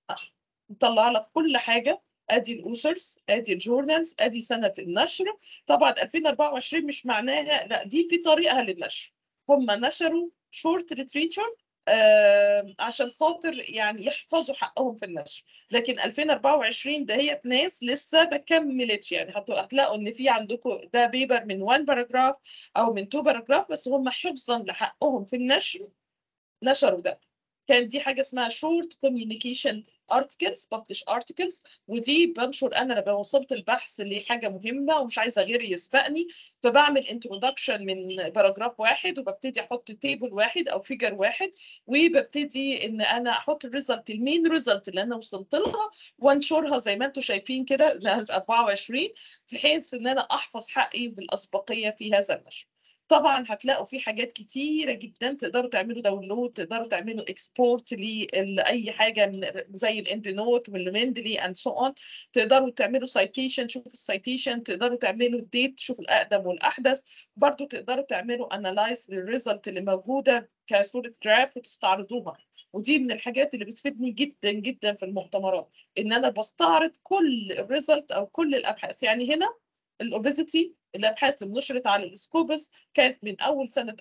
نطلع لك كل حاجه ادي الاوثرز ادي الجورنالز ادي سنه النشر طبعا 2024 مش معناها لا دي في طريقها للنشر هم نشروا شورت ليتريتشر آه عشان خاطر يعني يحفظوا حقهم في النشر لكن 2024 ده هي ناس لسه ما كملتش يعني هت- هتلاقوا ان في عندكم ده بيبر من 1 باراجراف او من 2 باراجراف بس هم حفظا لحقهم في النشر نشروا ده كان دي حاجه اسمها شورت كوميونيكيشن ارتكلز ببلش ارتكلز ودي بنشر انا لما وصلت البحث لحاجه مهمه ومش عايزه غيري يسبقني فبعمل انترودكشن من باراجراف واحد وببتدي احط تيبل واحد او فيجر واحد وببتدي ان انا احط الريزلت المين ريزلت اللي انا وصلت لها وانشرها زي ما انتم شايفين كده ل 24 في حيث ان انا احفظ حقي بالاسبقيه في هذا النشر طبعا هتلاقوا في حاجات كتيره جدا تقدروا تعملوا داونلود تقدروا تعملوا اكسبورت لاي حاجه من زي الاند نوت والمندلي اند سو اون تقدروا تعملوا سايتيشن شوفوا السايتيشن تقدروا تعملوا الديت تشوفوا الاقدم والاحدث برضو تقدروا تعملوا انالايز للريزلت اللي موجوده كصوره جراف وتستعرضوها ودي من الحاجات اللي بتفيدني جدا جدا في المؤتمرات ان انا بستعرض كل الريزلت او كل الابحاث يعني هنا الاوبيزيتي الابحاث اللي نشرت على السكوبس كانت من اول سنه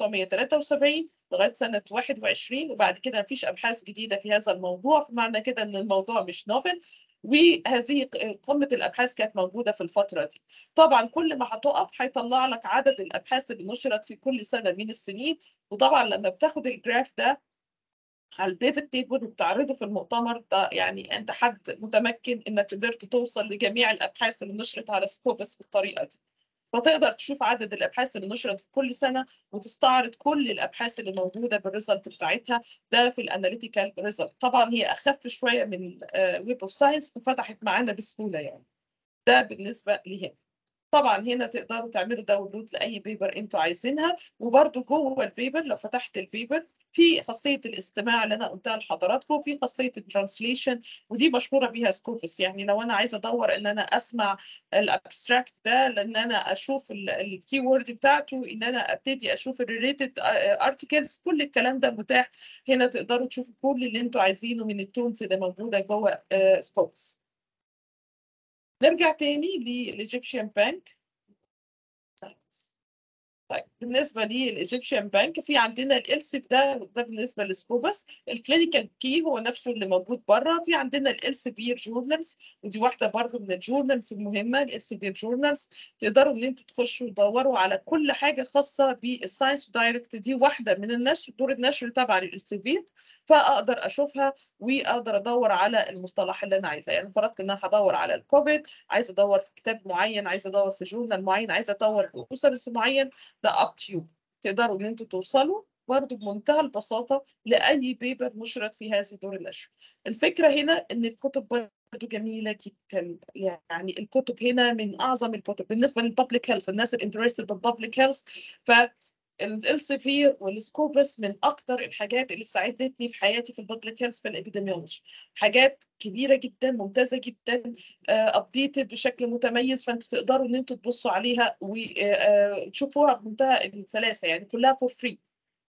1973 لغايه سنه 21 وبعد كده مفيش ابحاث جديده في هذا الموضوع فمعنى كده ان الموضوع مش نوفل وهذه ق- قمه الابحاث كانت موجوده في الفتره دي طبعا كل ما هتقف هيطلع لك عدد الابحاث اللي نشرت في كل سنه من السنين وطبعا لما بتاخد الجراف ده على البيفت تيبل وبتعرضه في المؤتمر ده يعني انت حد متمكن انك قدرت توصل لجميع الابحاث اللي نشرت على سكوبس بالطريقه دي فتقدر تشوف عدد الابحاث اللي نشرت في كل سنه وتستعرض كل الابحاث اللي موجوده بالريزلت بتاعتها ده في الاناليتيكال ريزلت طبعا هي اخف شويه من ويب اوف ساينس ففتحت معانا بسهوله يعني ده بالنسبه لهنا طبعا هنا تقدروا تعملوا داونلود لاي بيبر انتوا عايزينها وبرده جوه البيبر لو فتحت البيبر في خاصيه الاستماع اللي انا قلتها لحضراتكم في خاصيه الترانسليشن ودي مشهوره بيها سكوبس يعني لو انا عايزه ادور ان انا اسمع الابستراكت ده لان انا اشوف الكي وورد بتاعته ان انا ابتدي اشوف الريليتد ارتكلز كل الكلام ده متاح هنا تقدروا تشوفوا كل اللي انتوا عايزينه من التولز اللي موجوده جوه سكوبس نرجع تاني للايجيبشن بانك طيب بالنسبه للايجيبشن بانك في عندنا الالسب ده ده بالنسبه لسكوبس الكلينيكال كي هو نفسه اللي موجود بره في عندنا الالسبير جورنالز ودي واحده برضو من الجورنالز المهمه الالسبير جورنالز تقدروا ان انتوا تخشوا تدوروا على كل حاجه خاصه بالساينس دايركت دي واحده من النشر دور النشر تبع للالسبير فاقدر اشوفها واقدر ادور على المصطلح اللي انا عايزاه يعني فرضت ان انا هدور على الكوفيد عايزه ادور في كتاب معين عايزه ادور في جورنال معين عايزه ادور في اسرس معين ده اب تو يو تقدروا ان انتوا توصلوا برضه بمنتهى البساطه لاي بيبر نشرت في هذه دور النشر الفكره هنا ان الكتب برضه جميله جدا يعني الكتب هنا من اعظم الكتب بالنسبه للببليك هيلث الناس الانترستد بالببليك هيلث ف الالسفير والسكوبس من اكتر الحاجات اللي ساعدتني في حياتي في الببليك هيلث في الابيديميولوجي حاجات كبيره جدا ممتازه جدا ابديتد بشكل متميز فانتوا تقدروا ان انتوا تبصوا عليها وتشوفوها بمنتهى السلاسه يعني كلها فور فري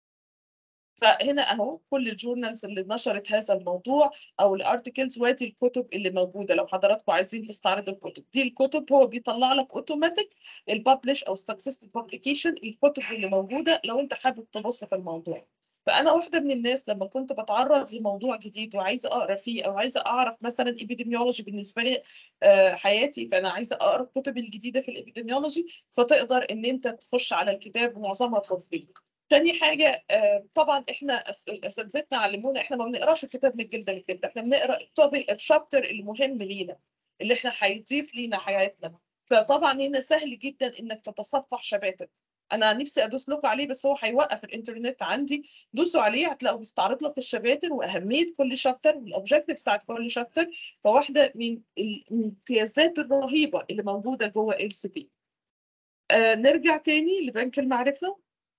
فهنا اهو كل الجورنالز اللي نشرت هذا الموضوع او الارتكلز وادي الكتب اللي موجوده لو حضراتكم عايزين تستعرضوا الكتب دي الكتب هو بيطلع لك اوتوماتيك الببلش او سكسس بابليكيشن الكتب اللي موجوده لو انت حابب تبص في الموضوع فانا واحده من الناس لما كنت بتعرض لموضوع جديد وعايزه اقرا فيه او عايزه اعرف مثلا ابيديميولوجي بالنسبه لي حياتي فانا عايزه اقرا الكتب الجديده في الابيديميولوجي فتقدر ان انت تخش على الكتاب معظمها فور تاني حاجة طبعا احنا اساتذتنا علمونا احنا ما بنقراش الكتاب من الجلد للجلد احنا بنقرا التوبيك الشابتر المهم لينا اللي احنا هيضيف لينا حياتنا فطبعا هنا سهل جدا انك تتصفح شباتر انا نفسي ادوس لكم عليه بس هو هيوقف الانترنت عندي دوسوا عليه هتلاقوا بيستعرض لك الشباتر واهميه كل شابتر والاوبجيكتيف بتاعت كل شابتر فواحده من الامتيازات الرهيبه اللي موجوده جوه ال سي بي آه نرجع تاني لبنك المعرفه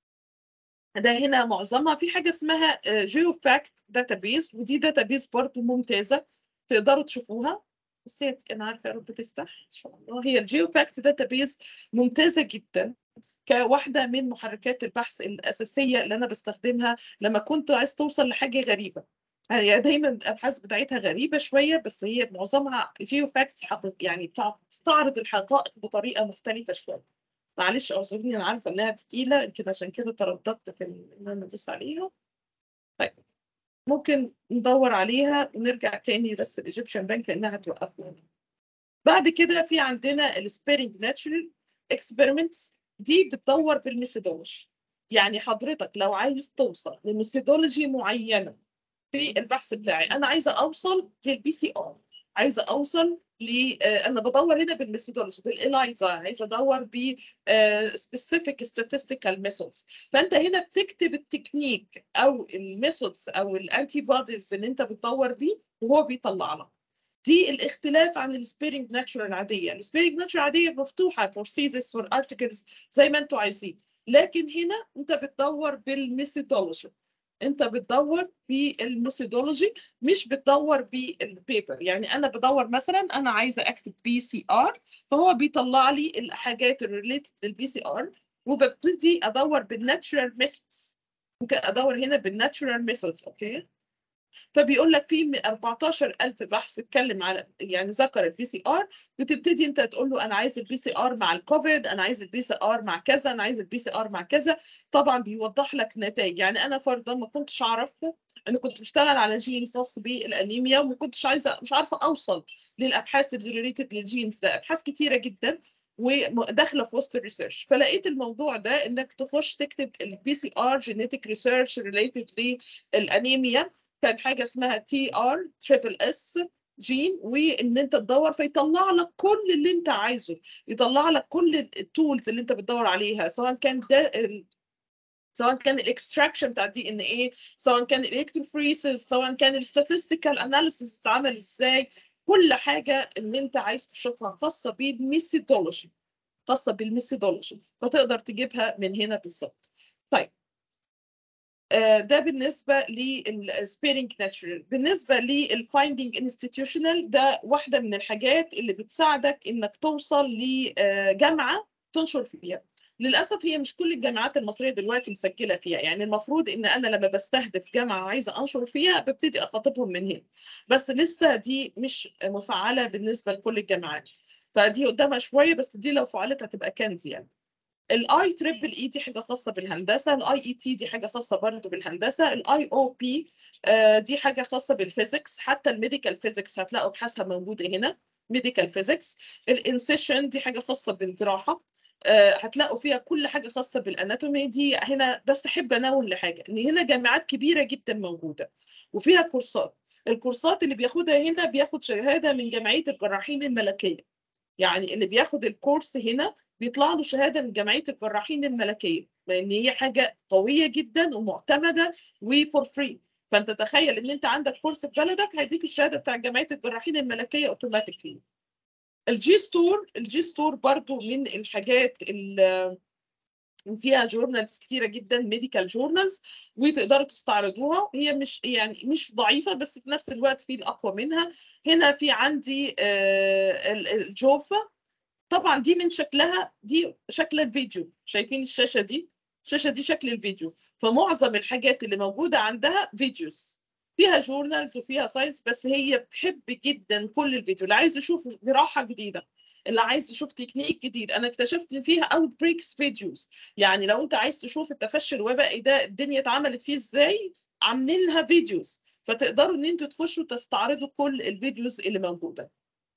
ده هنا معظمها في حاجه اسمها جيو فاكت داتابيز ودي داتابيز برضه ممتازه تقدروا تشوفوها بس انا عارفه يا رب تفتح ان شاء الله هي الجيو فاكت داتابيز ممتازه جدا كواحده من محركات البحث الاساسيه اللي انا بستخدمها لما كنت عايز توصل لحاجه غريبه هي دايما الابحاث بتاعتها غريبه شويه بس هي معظمها جيو فاكتس يعني بتستعرض الحقائق بطريقه مختلفه شويه معلش اعذروني انا عارفه انها تقيله يمكن عشان كده ترددت في ان انا ادوس عليها طيب ممكن ندور عليها ونرجع تاني بس الايجيبشن بانك لانها هتوقفنا بعد كده في عندنا السبيرنج ناتشورال اكسبيرمنتس دي بتدور بالميثودولوجي يعني حضرتك لو عايز توصل لميثودولوجي معينه في البحث بتاعي انا عايزه اوصل للبي سي ار عايزه اوصل ل انا بدور هنا بالميثودولوجي بالإلايزا عايزه ادور ب specific statistical methods فانت هنا بتكتب التكنيك او الميثودز او الانتي بوديز اللي انت بتدور بيه وهو بيطلع لك دي الاختلاف عن السبيرنج ناتشورال العاديه السبيرنج ناتشورال العاديه مفتوحه فور سيزس فور ارتكلز زي ما انتم عايزين لكن هنا انت بتدور بالميثودولوجي انت بتدور بالميثودولوجي مش بتدور بالبيبر يعني انا بدور مثلا انا عايزه اكتب بي سي ار فهو بيطلع لي الحاجات الريليتد للبي سي ار وببتدي ادور بالناتشورال ميثودز ممكن ادور هنا بالناتشورال ميثودز اوكي فبيقول لك في 14000 بحث اتكلم على يعني ذكر البي سي ار بتبتدي انت تقول له انا عايز البي سي ار مع الكوفيد انا عايز البي سي ار مع كذا انا عايز البي سي ار مع كذا طبعا بيوضح لك نتائج يعني انا فرضا ما كنتش اعرف انا كنت بشتغل على جين خاص بالانيميا وما كنتش عايزه مش عارفه اوصل للابحاث اللي ريليتد للجينز ده ابحاث كتيره جدا وداخله في وسط الريسيرش فلقيت الموضوع ده انك تخش تكتب البي سي ار جينيتك ريسيرش ريليتد للانيميا كان حاجه اسمها تي ار تريبل اس جين وان انت تدور فيطلع لك كل اللي انت عايزه يطلع لك كل التولز اللي انت بتدور عليها سواء كان ده ال... سواء كان الاكستراكشن بتاع الدي ان ايه سواء كان الالكتروفريسز سواء كان الستاتستيكال اناليسيس اتعمل ازاي كل حاجه اللي انت عايز تشوفها خاصه بالميثودولوجي خاصه بالميثودولوجي فتقدر تجيبها من هنا بالظبط طيب آه، ده بالنسبه للسبيرنج ناتشورال بالنسبه للفايندينج انستتيوشنال ده واحده من الحاجات اللي بتساعدك انك توصل لجامعه تنشر فيها للاسف هي مش كل الجامعات المصريه دلوقتي مسجله فيها يعني المفروض ان انا لما بستهدف جامعه وعايزه انشر فيها ببتدي اخاطبهم من هنا بس لسه دي مش مفعله بالنسبه لكل الجامعات فدي قدامها شويه بس دي لو فعلت هتبقى كنز يعني الاي تريبل اي دي حاجه خاصه بالهندسه الاي اي تي دي حاجه خاصه برضه بالهندسه الاي او بي دي حاجه خاصه بالفيزيكس حتى الميديكال فيزيكس هتلاقوا ابحاثها موجوده هنا ميديكال فيزيكس الانسيشن دي حاجه خاصه بالجراحه آه، هتلاقوا فيها كل حاجه خاصه بالاناتومي دي هنا بس احب انوه لحاجه ان هنا جامعات كبيره جدا موجوده وفيها كورسات الكورسات اللي بياخدها هنا بياخد شهاده من جمعيه الجراحين الملكيه يعني اللي بياخد الكورس هنا بيطلع له شهاده من جمعيه الجراحين الملكيه لان هي حاجه قويه جدا ومعتمده وفور فري فانت تخيل ان انت عندك كورس في بلدك هيديك الشهاده بتاع جمعيه الجراحين الملكيه اوتوماتيكلي الجي ستور الجي ستور برضو من الحاجات اللي فيها جورنالز كتيره جدا ميديكال جورنالز وتقدروا تستعرضوها هي مش يعني مش ضعيفه بس في نفس الوقت في الاقوى منها هنا في عندي آه، ال- الجوفا طبعا دي من شكلها دي شكل الفيديو شايفين الشاشه دي الشاشه دي شكل الفيديو فمعظم الحاجات اللي موجوده عندها فيديوز فيها جورنالز وفيها ساينس بس هي بتحب جدا كل الفيديو اللي عايز يشوف جراحه جديده اللي عايز يشوف تكنيك جديد انا اكتشفت ان فيها اوت بريكس فيديوز يعني لو انت عايز تشوف التفشي الوبائي ده الدنيا اتعملت فيه ازاي عاملين لها فيديوز فتقدروا ان انتوا تخشوا تستعرضوا كل الفيديوز اللي موجوده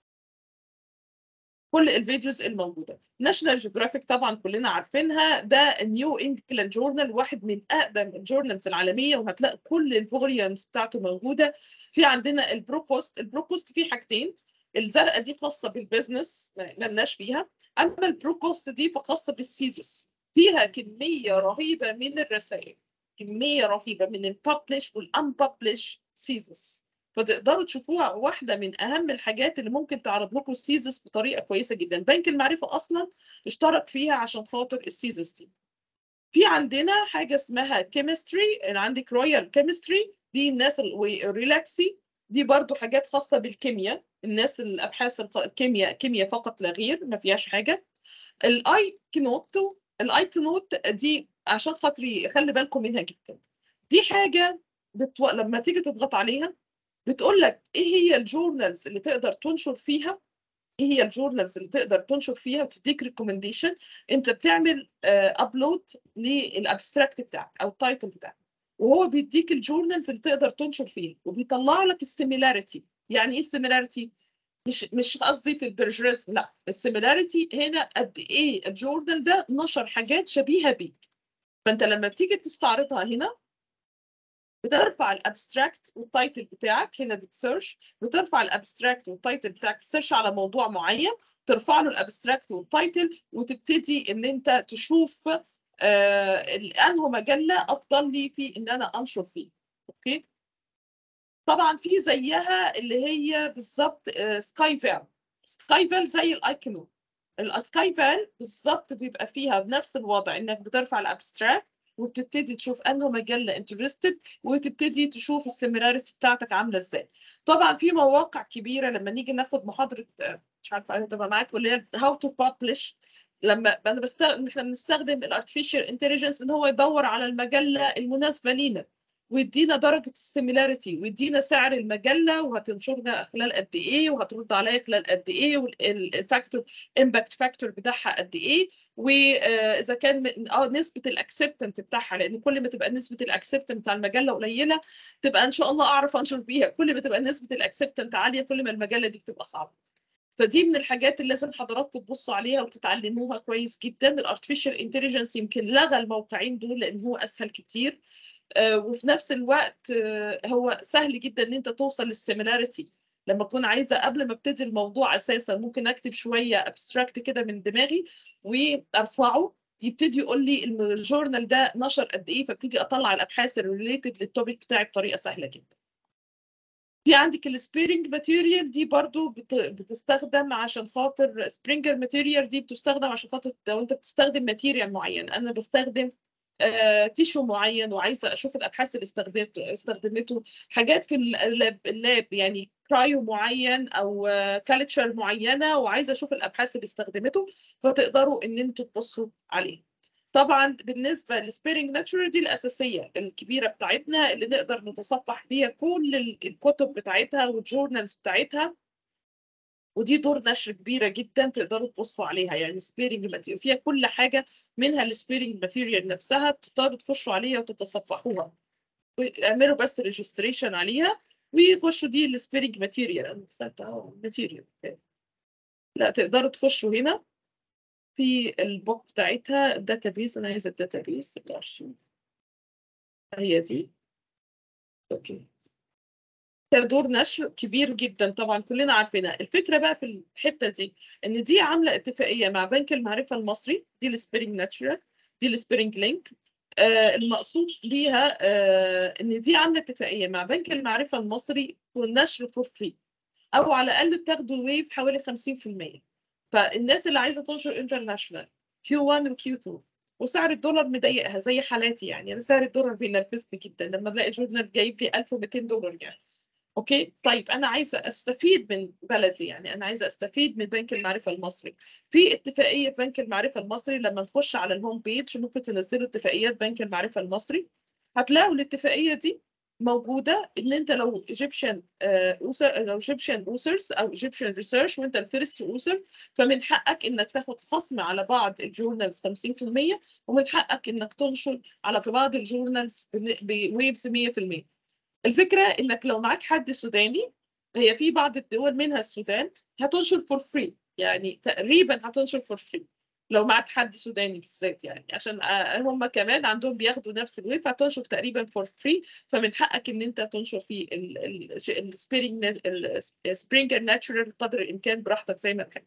كل الفيديوز الموجوده ناشونال جيوغرافيك طبعا كلنا عارفينها ده نيو انجلاند جورنال واحد من اقدم الجورنالز العالميه وهتلاقي كل الفوليومز بتاعته موجوده في عندنا البروبوست البروبوست فيه حاجتين الزرقاء دي خاصه بالبزنس ما- ملناش فيها اما البروبوست دي فخاصه بالسيزس فيها كميه رهيبه من الرسائل كميه رهيبه من الببلش والانببلش سيزس فتقدروا تشوفوها واحدة من أهم الحاجات اللي ممكن تعرض لكم السيزس بطريقة كويسة جدا بنك المعرفة أصلا اشترك فيها عشان خاطر السيزس دي في عندنا حاجة اسمها كيمستري عندك رويال كيمستري دي الناس الريلاكسي دي برضو حاجات خاصة بالكيمياء الناس الأبحاث الق- الكيمياء كيمياء فقط لا غير ما فيهاش حاجة الاي كنوت الاي كنوت دي عشان خاطري خلي بالكم منها جدا دي حاجة بتو... لما تيجي تضغط عليها بتقول لك ايه هي الجورنالز اللي تقدر تنشر فيها ايه هي الجورنالز اللي تقدر تنشر فيها وتديك ريكومنديشن انت بتعمل ابلود للابستراكت بتاعك او التايتل بتاعك وهو بيديك الجورنالز اللي تقدر تنشر فيها وبيطلع لك السيميلاريتي يعني ايه السيميلاريتي مش مش قصدي في البرجريزم لا السيميلاريتي هنا قد ايه الجورنال ده نشر حاجات شبيهه بيك فانت لما بتيجي تستعرضها هنا بترفع الابستراكت والتايتل بتاعك هنا بتسيرش بترفع الابستراكت والتايتل بتاعك تسيرش على موضوع معين ترفع له الابستراكت والتايتل وتبتدي ان انت تشوف آه انه مجله افضل لي في ان انا انشر فيه اوكي طبعا في زيها اللي هي بالظبط سكاي فال سكاي فال زي الايكونو السكاي فال بالظبط بيبقى فيها بنفس الوضع انك بترفع الابستراكت وبتبتدي تشوف انه مجله انترستد وتبتدي تشوف السيميلاريتي بتاعتك عامله ازاي طبعا في مواقع كبيره لما نيجي ناخد محاضره آه، مش عارفه انا تبقى معاك ولا هي هاو تو ببلش لما انا بستخدم احنا بنستخدم الارتفيشال انتليجنس ان هو يدور على المجله المناسبه لينا ويدينا درجة السيميلاريتي ويدينا سعر المجلة وهتنشرنا خلال قد إيه وهترد عليا خلال قد إيه والفاكتور امباكت فاكتور بتاعها قد إيه وإذا كان من- اه نسبة الأكسبتنت بتاعها لأن كل ما تبقى نسبة الأكسبتنت بتاع المجلة قليلة تبقى إن شاء الله أعرف أنشر بيها كل ما تبقى نسبة الأكسبتنت عالية كل ما المجلة دي بتبقى صعبة فدي من الحاجات اللي لازم حضراتكم تبصوا عليها وتتعلموها كويس جدا الارتفيشال انتليجنس يمكن لغى الموقعين دول لان هو اسهل كتير آه، وفي نفس الوقت آه، هو سهل جدا ان انت توصل للسيميلاريتي لما اكون عايزه قبل ما ابتدي الموضوع اساسا ممكن اكتب شويه ابستراكت كده من دماغي وارفعه يبتدي يقول لي الجورنال ده نشر قد ايه فابتدي اطلع الابحاث الريليتد للتوبيك بتاعي بطريقه سهله جدا في عندك السبيرنج ماتيريال دي برضو بت- بتستخدم عشان خاطر سبرينجر ماتيريال دي بتستخدم عشان خاطر لو انت بتستخدم ماتيريال معين انا بستخدم آه، تيشو معين وعايزه اشوف الابحاث اللي استخدمته استخدمته حاجات في اللاب, اللاب يعني كرايو معين او كالتشر معينه وعايزه اشوف الابحاث اللي استخدمته فتقدروا ان انتوا تبصوا عليه طبعا بالنسبه للسبيرنج ناتشورال دي الاساسيه الكبيره بتاعتنا اللي نقدر نتصفح بيها كل ال- الكتب بتاعتها والجورنالز بتاعتها ودي دور نشر كبيره جدا تقدروا تبصوا عليها يعني سبيرنج ماتيريال فيها كل حاجه منها السبيرنج ماتيريال نفسها تقدروا تخشوا عليها وتتصفحوها اعملوا بس ريجستريشن عليها ويخشوا دي السبيرنج ماتيريال انا دخلت اهو ماتيريال لا تقدروا تخشوا هنا في البوك بتاعتها الداتابيز انا عايزه الداتابيز الارشيف هي دي اوكي ده دور نشر كبير جدا طبعا كلنا عارفينها الفكره بقى في الحته دي ان دي عامله اتفاقيه مع بنك المعرفه المصري دي السبيرنج ناتشورال دي السبيرنج لينك آه المقصود بيها آه ان دي عامله اتفاقيه مع بنك المعرفه المصري والنشر فور فري او على الاقل بتاخدوا ويف حوالي 50% فالناس اللي عايزه تنشر انترناشونال كيو 1 وكيو 2 وسعر الدولار مضايقها زي حالاتي يعني انا سعر الدولار بينرفزني جدا لما بلاقي جورنال جايب لي 1200 دولار يعني اوكي طيب انا عايزه استفيد من بلدي يعني انا عايزه استفيد من بنك المعرفه المصري في اتفاقيه بنك المعرفه المصري لما نخش على الهوم بيج ممكن تنزلوا اتفاقيات بنك المعرفه المصري هتلاقوا الاتفاقيه دي موجوده ان انت لو ايجيبشن لو ايجيبشن اوسرز او ايجيبشن ريسيرش وانت الفيرست اوسر فمن حقك انك تاخد خصم على بعض الجورنالز 50% ومن حقك انك تنشر على في بعض الجورنالز بويبز 100% الفكره انك لو معاك حد سوداني هي في بعض الدول منها السودان هتنشر فور فري يعني تقريبا هتنشر فور فري لو معاك حد سوداني بالذات يعني عشان آه، هم كمان عندهم بياخدوا نفس الويب هتنشر تقريبا فور فري فمن حقك ان انت تنشر في السبرينج السبرينجر ناتشورال قدر الامكان براحتك زي ما تحب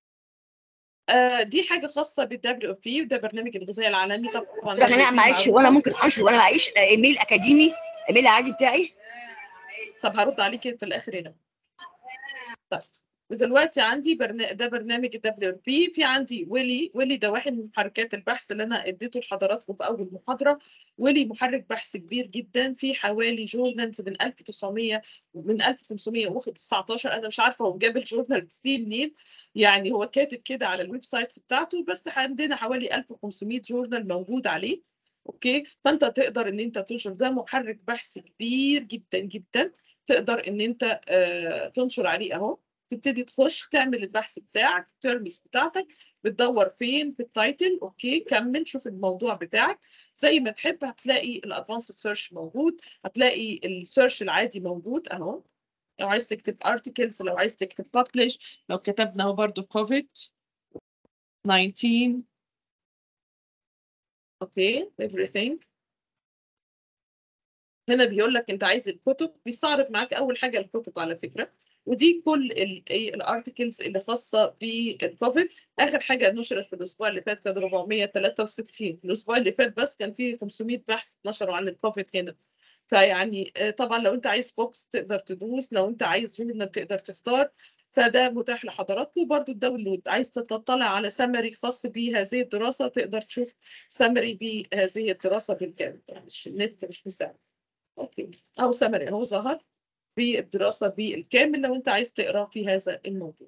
آه، دي حاجه خاصه بالدبليو اف بي وده برنامج الغذاء العالمي طبعا لا انا WFP معلش معروفة. وانا ممكن انشر وانا معيش ايميل اكاديمي ايميل العادي بتاعي طب هرد عليك في الاخر هنا طيب دلوقتي عندي برنا... ده برنامج الدبليو بي في عندي ويلي ويلي ده واحد من محركات البحث اللي انا اديته لحضراتكم في اول محاضره ويلي محرك بحث كبير جدا في حوالي جورنالز من 1900 من 1519 انا مش عارفه هو جاب الجورنال دي منين يعني هو كاتب كده على الويب سايت بتاعته بس عندنا حوالي 1500 جورنال موجود عليه اوكي فانت تقدر ان انت تنشر ده محرك بحث كبير جدا جدا تقدر ان انت آه تنشر عليه اهو تبتدي تخش تعمل البحث بتاعك التيرمز بتاعتك بتدور فين في التايتل اوكي كمل شوف الموضوع بتاعك زي ما تحب هتلاقي الادفانسد سيرش موجود هتلاقي السيرش العادي موجود اهو لو عايز تكتب articles لو عايز تكتب publish لو كتبنا اهو برضو كوفيد 19 اوكي everything هنا بيقول لك انت عايز الكتب بيستعرض معاك اول حاجه الكتب على فكره ودي كل الارتكلز اللي خاصه بالكوفيد اخر حاجه نشرت في الاسبوع اللي فات كان 463 الاسبوع اللي فات بس كان فيه 500 بحث نشروا عن الكوفيد هنا فيعني آه، طبعا لو انت عايز بوكس تقدر تدوس لو انت عايز جورنال تقدر تختار فده متاح لحضراتكم برضو الداونلود عايز تطلع على سمري خاص بهذه الدراسه تقدر تشوف سمري بهذه الدراسه بالكامل يعني مش النت مش مساعد اوكي او سمري اهو ظهر بالدراسه بالكامل لو انت عايز تقرا في هذا الموضوع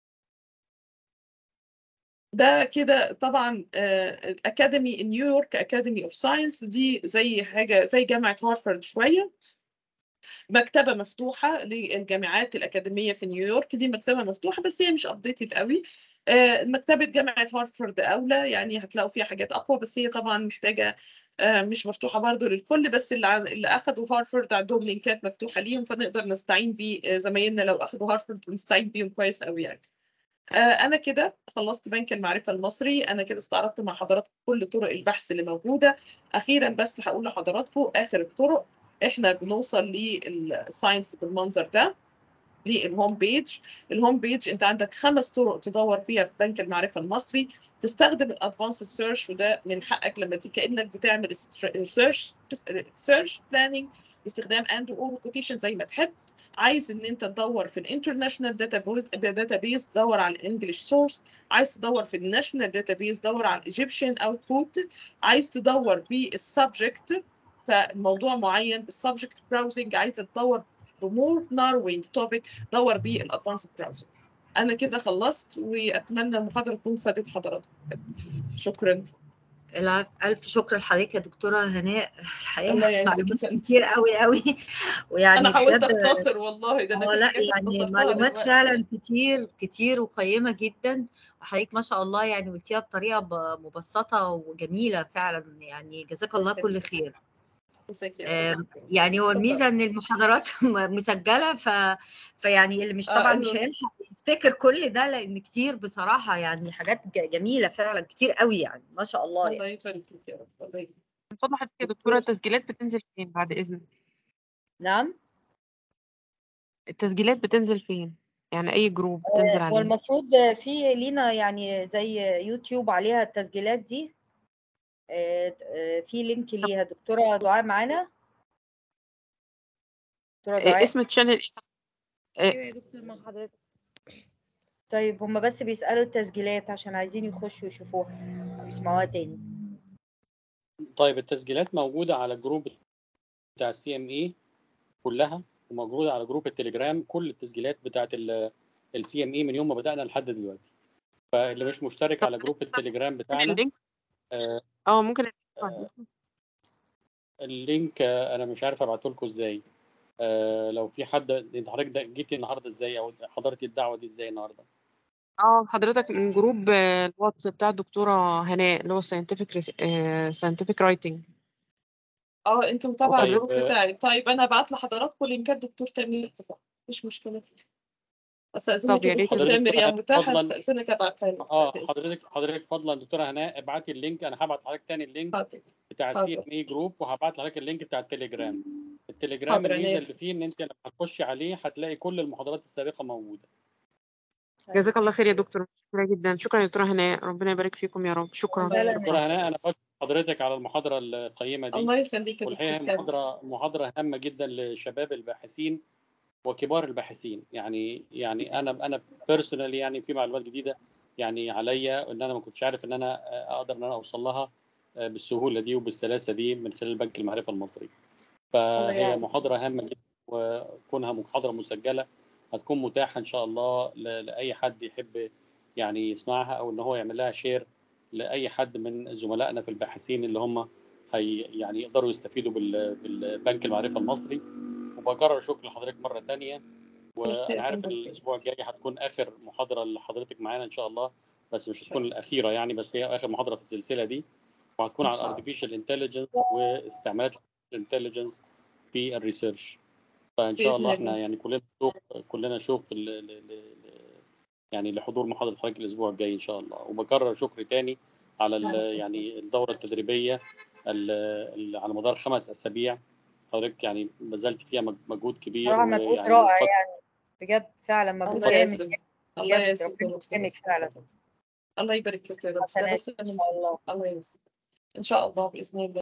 ده كده طبعا اكاديمي نيويورك اكاديمي اوف ساينس دي زي حاجه زي جامعه هارفارد شويه مكتبه مفتوحه للجامعات الاكاديميه في نيويورك دي مكتبه مفتوحه بس هي مش ابديتد قوي آه، مكتبه جامعه هارفارد اولى يعني هتلاقوا فيها حاجات اقوى بس هي طبعا محتاجه آه، مش مفتوحه برضو للكل بس اللي ع- اللي اخذوا هارفارد عندهم لينكات مفتوحه ليهم فنقدر نستعين بيه آه، زمايلنا لو اخذوا هارفارد نستعين بيهم كويس قوي يعني آه، انا كده خلصت بنك المعرفه المصري انا كده استعرضت مع حضراتكم كل طرق البحث اللي موجوده اخيرا بس هقول لحضراتكم اخر الطرق احنا بنوصل للساينس بالمنظر ده للهوم بيج الهوم بيج انت عندك خمس طرق تدور فيها في بنك المعرفه المصري تستخدم الادفانسد سيرش وده من حقك لما تيجي كانك بتعمل سيرش سيرش بلاننج باستخدام اند اور كوتيشن زي ما تحب عايز ان انت تدور في الانترناشونال داتابيز داتابيز دور على الانجليش سورس عايز تدور في الناشونال داتابيز دور على الايجيبشن اوتبوت عايز تدور بالسبجكت فموضوع معين بالسبجكت براوزنج عايز تدور بمور ناروينج توبيك دور بالادفانسد براوزنج انا كده خلصت واتمنى المحاضره تكون فادت حضراتكم شكرا العفو ألف شكر لحضرتك يا دكتورة هناء الله الحقيقة يعزك معلومات يا فندم. كتير قوي قوي ويعني انا حاولت بجد اختصر والله ده اه انا لا في حاجات يعني اختصرتها معلومات دلوقتي فعلا كتير كتير وقيمة جدا وحضرتك ما شاء الله يعني قلتيها بطريقة ب- مبسطة وجميلة فعلا يعني جزاك الله كل خير ازيك يا آم، فندم؟ يعني هو اتفضل. الميزة ان المحاضرات م- مسجلة ف... فيعني اللي مش آه، طبعا إنه- مش هيلحق يفتكر كل ده لان كتير بصراحة يعني حاجات ج- جميلة فعلا كتير قوي يعني ما شاء الله يعني الله يبارك فيك يا رب الله يبارك. من فضل حضرتك يا دكتورة التسجيلات بتنزل فين بعد إذنك؟ نعم التسجيلات بتنزل فين؟ يعني أي جروب بتنزل هو عليه؟ المفروض في لينا يعني زي يوتيوب عليها التسجيلات دي آه، آه، في لينك ليها دكتورة دعاء معانا دكتورة آه، دعاء اسم الشانل إيه؟ ايوه يا دكتور مع حضرتك طيب هم بس بيسألوا التسجيلات عشان عايزين يخشوا يشوفوها يسمعوها تاني طيب التسجيلات موجودة على الجروب بتاع السي ام اي كلها وموجودة على جروب التليجرام كل التسجيلات بتاعت السي ام اي من يوم ما بدأنا لحد دلوقتي فاللي مش مشترك طب على جروب التليجرام بتاعنا اللينك آه، اه ممكن اللينك آه، انا مش عارف ابعته لكم ازاي آه، لو في حد انت حضرتك ده- جيتي النهارده ازاي او حضرتي الدعوه دي ازاي النهارده اه حضرتك من جروب آه، الواتس بتاع الدكتورة هناء اللي هو scientific res- آه، scientific writing اه انت متابعه طيب، الجروب آه، بتاعي طيب انا هبعت لحضراتكم لينكات دكتور تامر طبعا مفيش مشكله استاذنك طب يا يا ريت دكتور يا تامر يا دكتور متاح فضلاً. استاذنك ابعتها لك اه بإذن. حضرتك حضرتك فضلا دكتوره هناء ابعتي اللينك انا هبعت لحضرتك تاني اللينك حاضر بتاع السي حاضر. ام اي جروب وهبعت لحضرتك اللينك بتاع التليجرام التليجرام حاضر، الميزه أنا- اللي فيه ان انت لما هتخشي عليه هتلاقي كل المحاضرات السابقه موجوده جزاك الله خير يا دكتور شكرا جدا شكرا يا دكتورة هناء ربنا يبارك فيكم يا رب شكرا الله يسعدك. دكتوره هناء انا بشكر حضرتك على المحاضره القيمه دي الله يخليك يا والحقيقه دكتور هي تامر محاضره محاضره هامه جدا لشباب الباحثين وكبار الباحثين يعني يعني انا انا بيرسونالي يعني في معلومات جديده يعني عليا ان انا ما كنتش عارف ان انا اقدر ان انا اوصل لها بالسهوله دي وبالسلاسه دي من خلال بنك المعرفه المصري فهي يعزك. محاضره هامه جدا وكونها محاضره مسجله هتكون متاحه ان شاء الله ل- لاي حد يحب يعني يسمعها او ان هو يعمل لها شير لاي حد من زملائنا في الباحثين اللي هم هي يعني يقدروا يستفيدوا بال- بالبنك المعرفه المصري وبكرر شكر لحضرتك مره تانية ميرسي يا وانا عارف فندم. الاسبوع الجاي هتكون اخر محاضره لحضرتك معانا ان شاء الله بس مش هتكون الاخيره يعني بس هي اخر محاضره في السلسله دي وهتكون إن على شاء الله. الارتفيشال انتليجنس واستعمالات الانتليجنس في الريسيرش فان شاء بإذن الله احنا الله. يعني كلنا شوق كلنا شوق ل... ل... ل... ل- يعني لحضور محاضره حضرتك الاسبوع الجاي ان شاء الله وبكرر شكري تاني على ال... يعني الدوره التدريبيه ال... ال... على مدار خمس اسابيع حضرتك يعني بذلت فيها مج- مجهود كبير بصراحة مجهود ويعني رائع الفترة- يعني بجد فعلا مجهود الله جامد يعزك يعني الله بجد يعزك ربنا يا يكرمك دكتور. فعلا الله يبارك لك يا رب ده حسنات بس ان شاء الله الله يعزك ان شاء الله باذن الله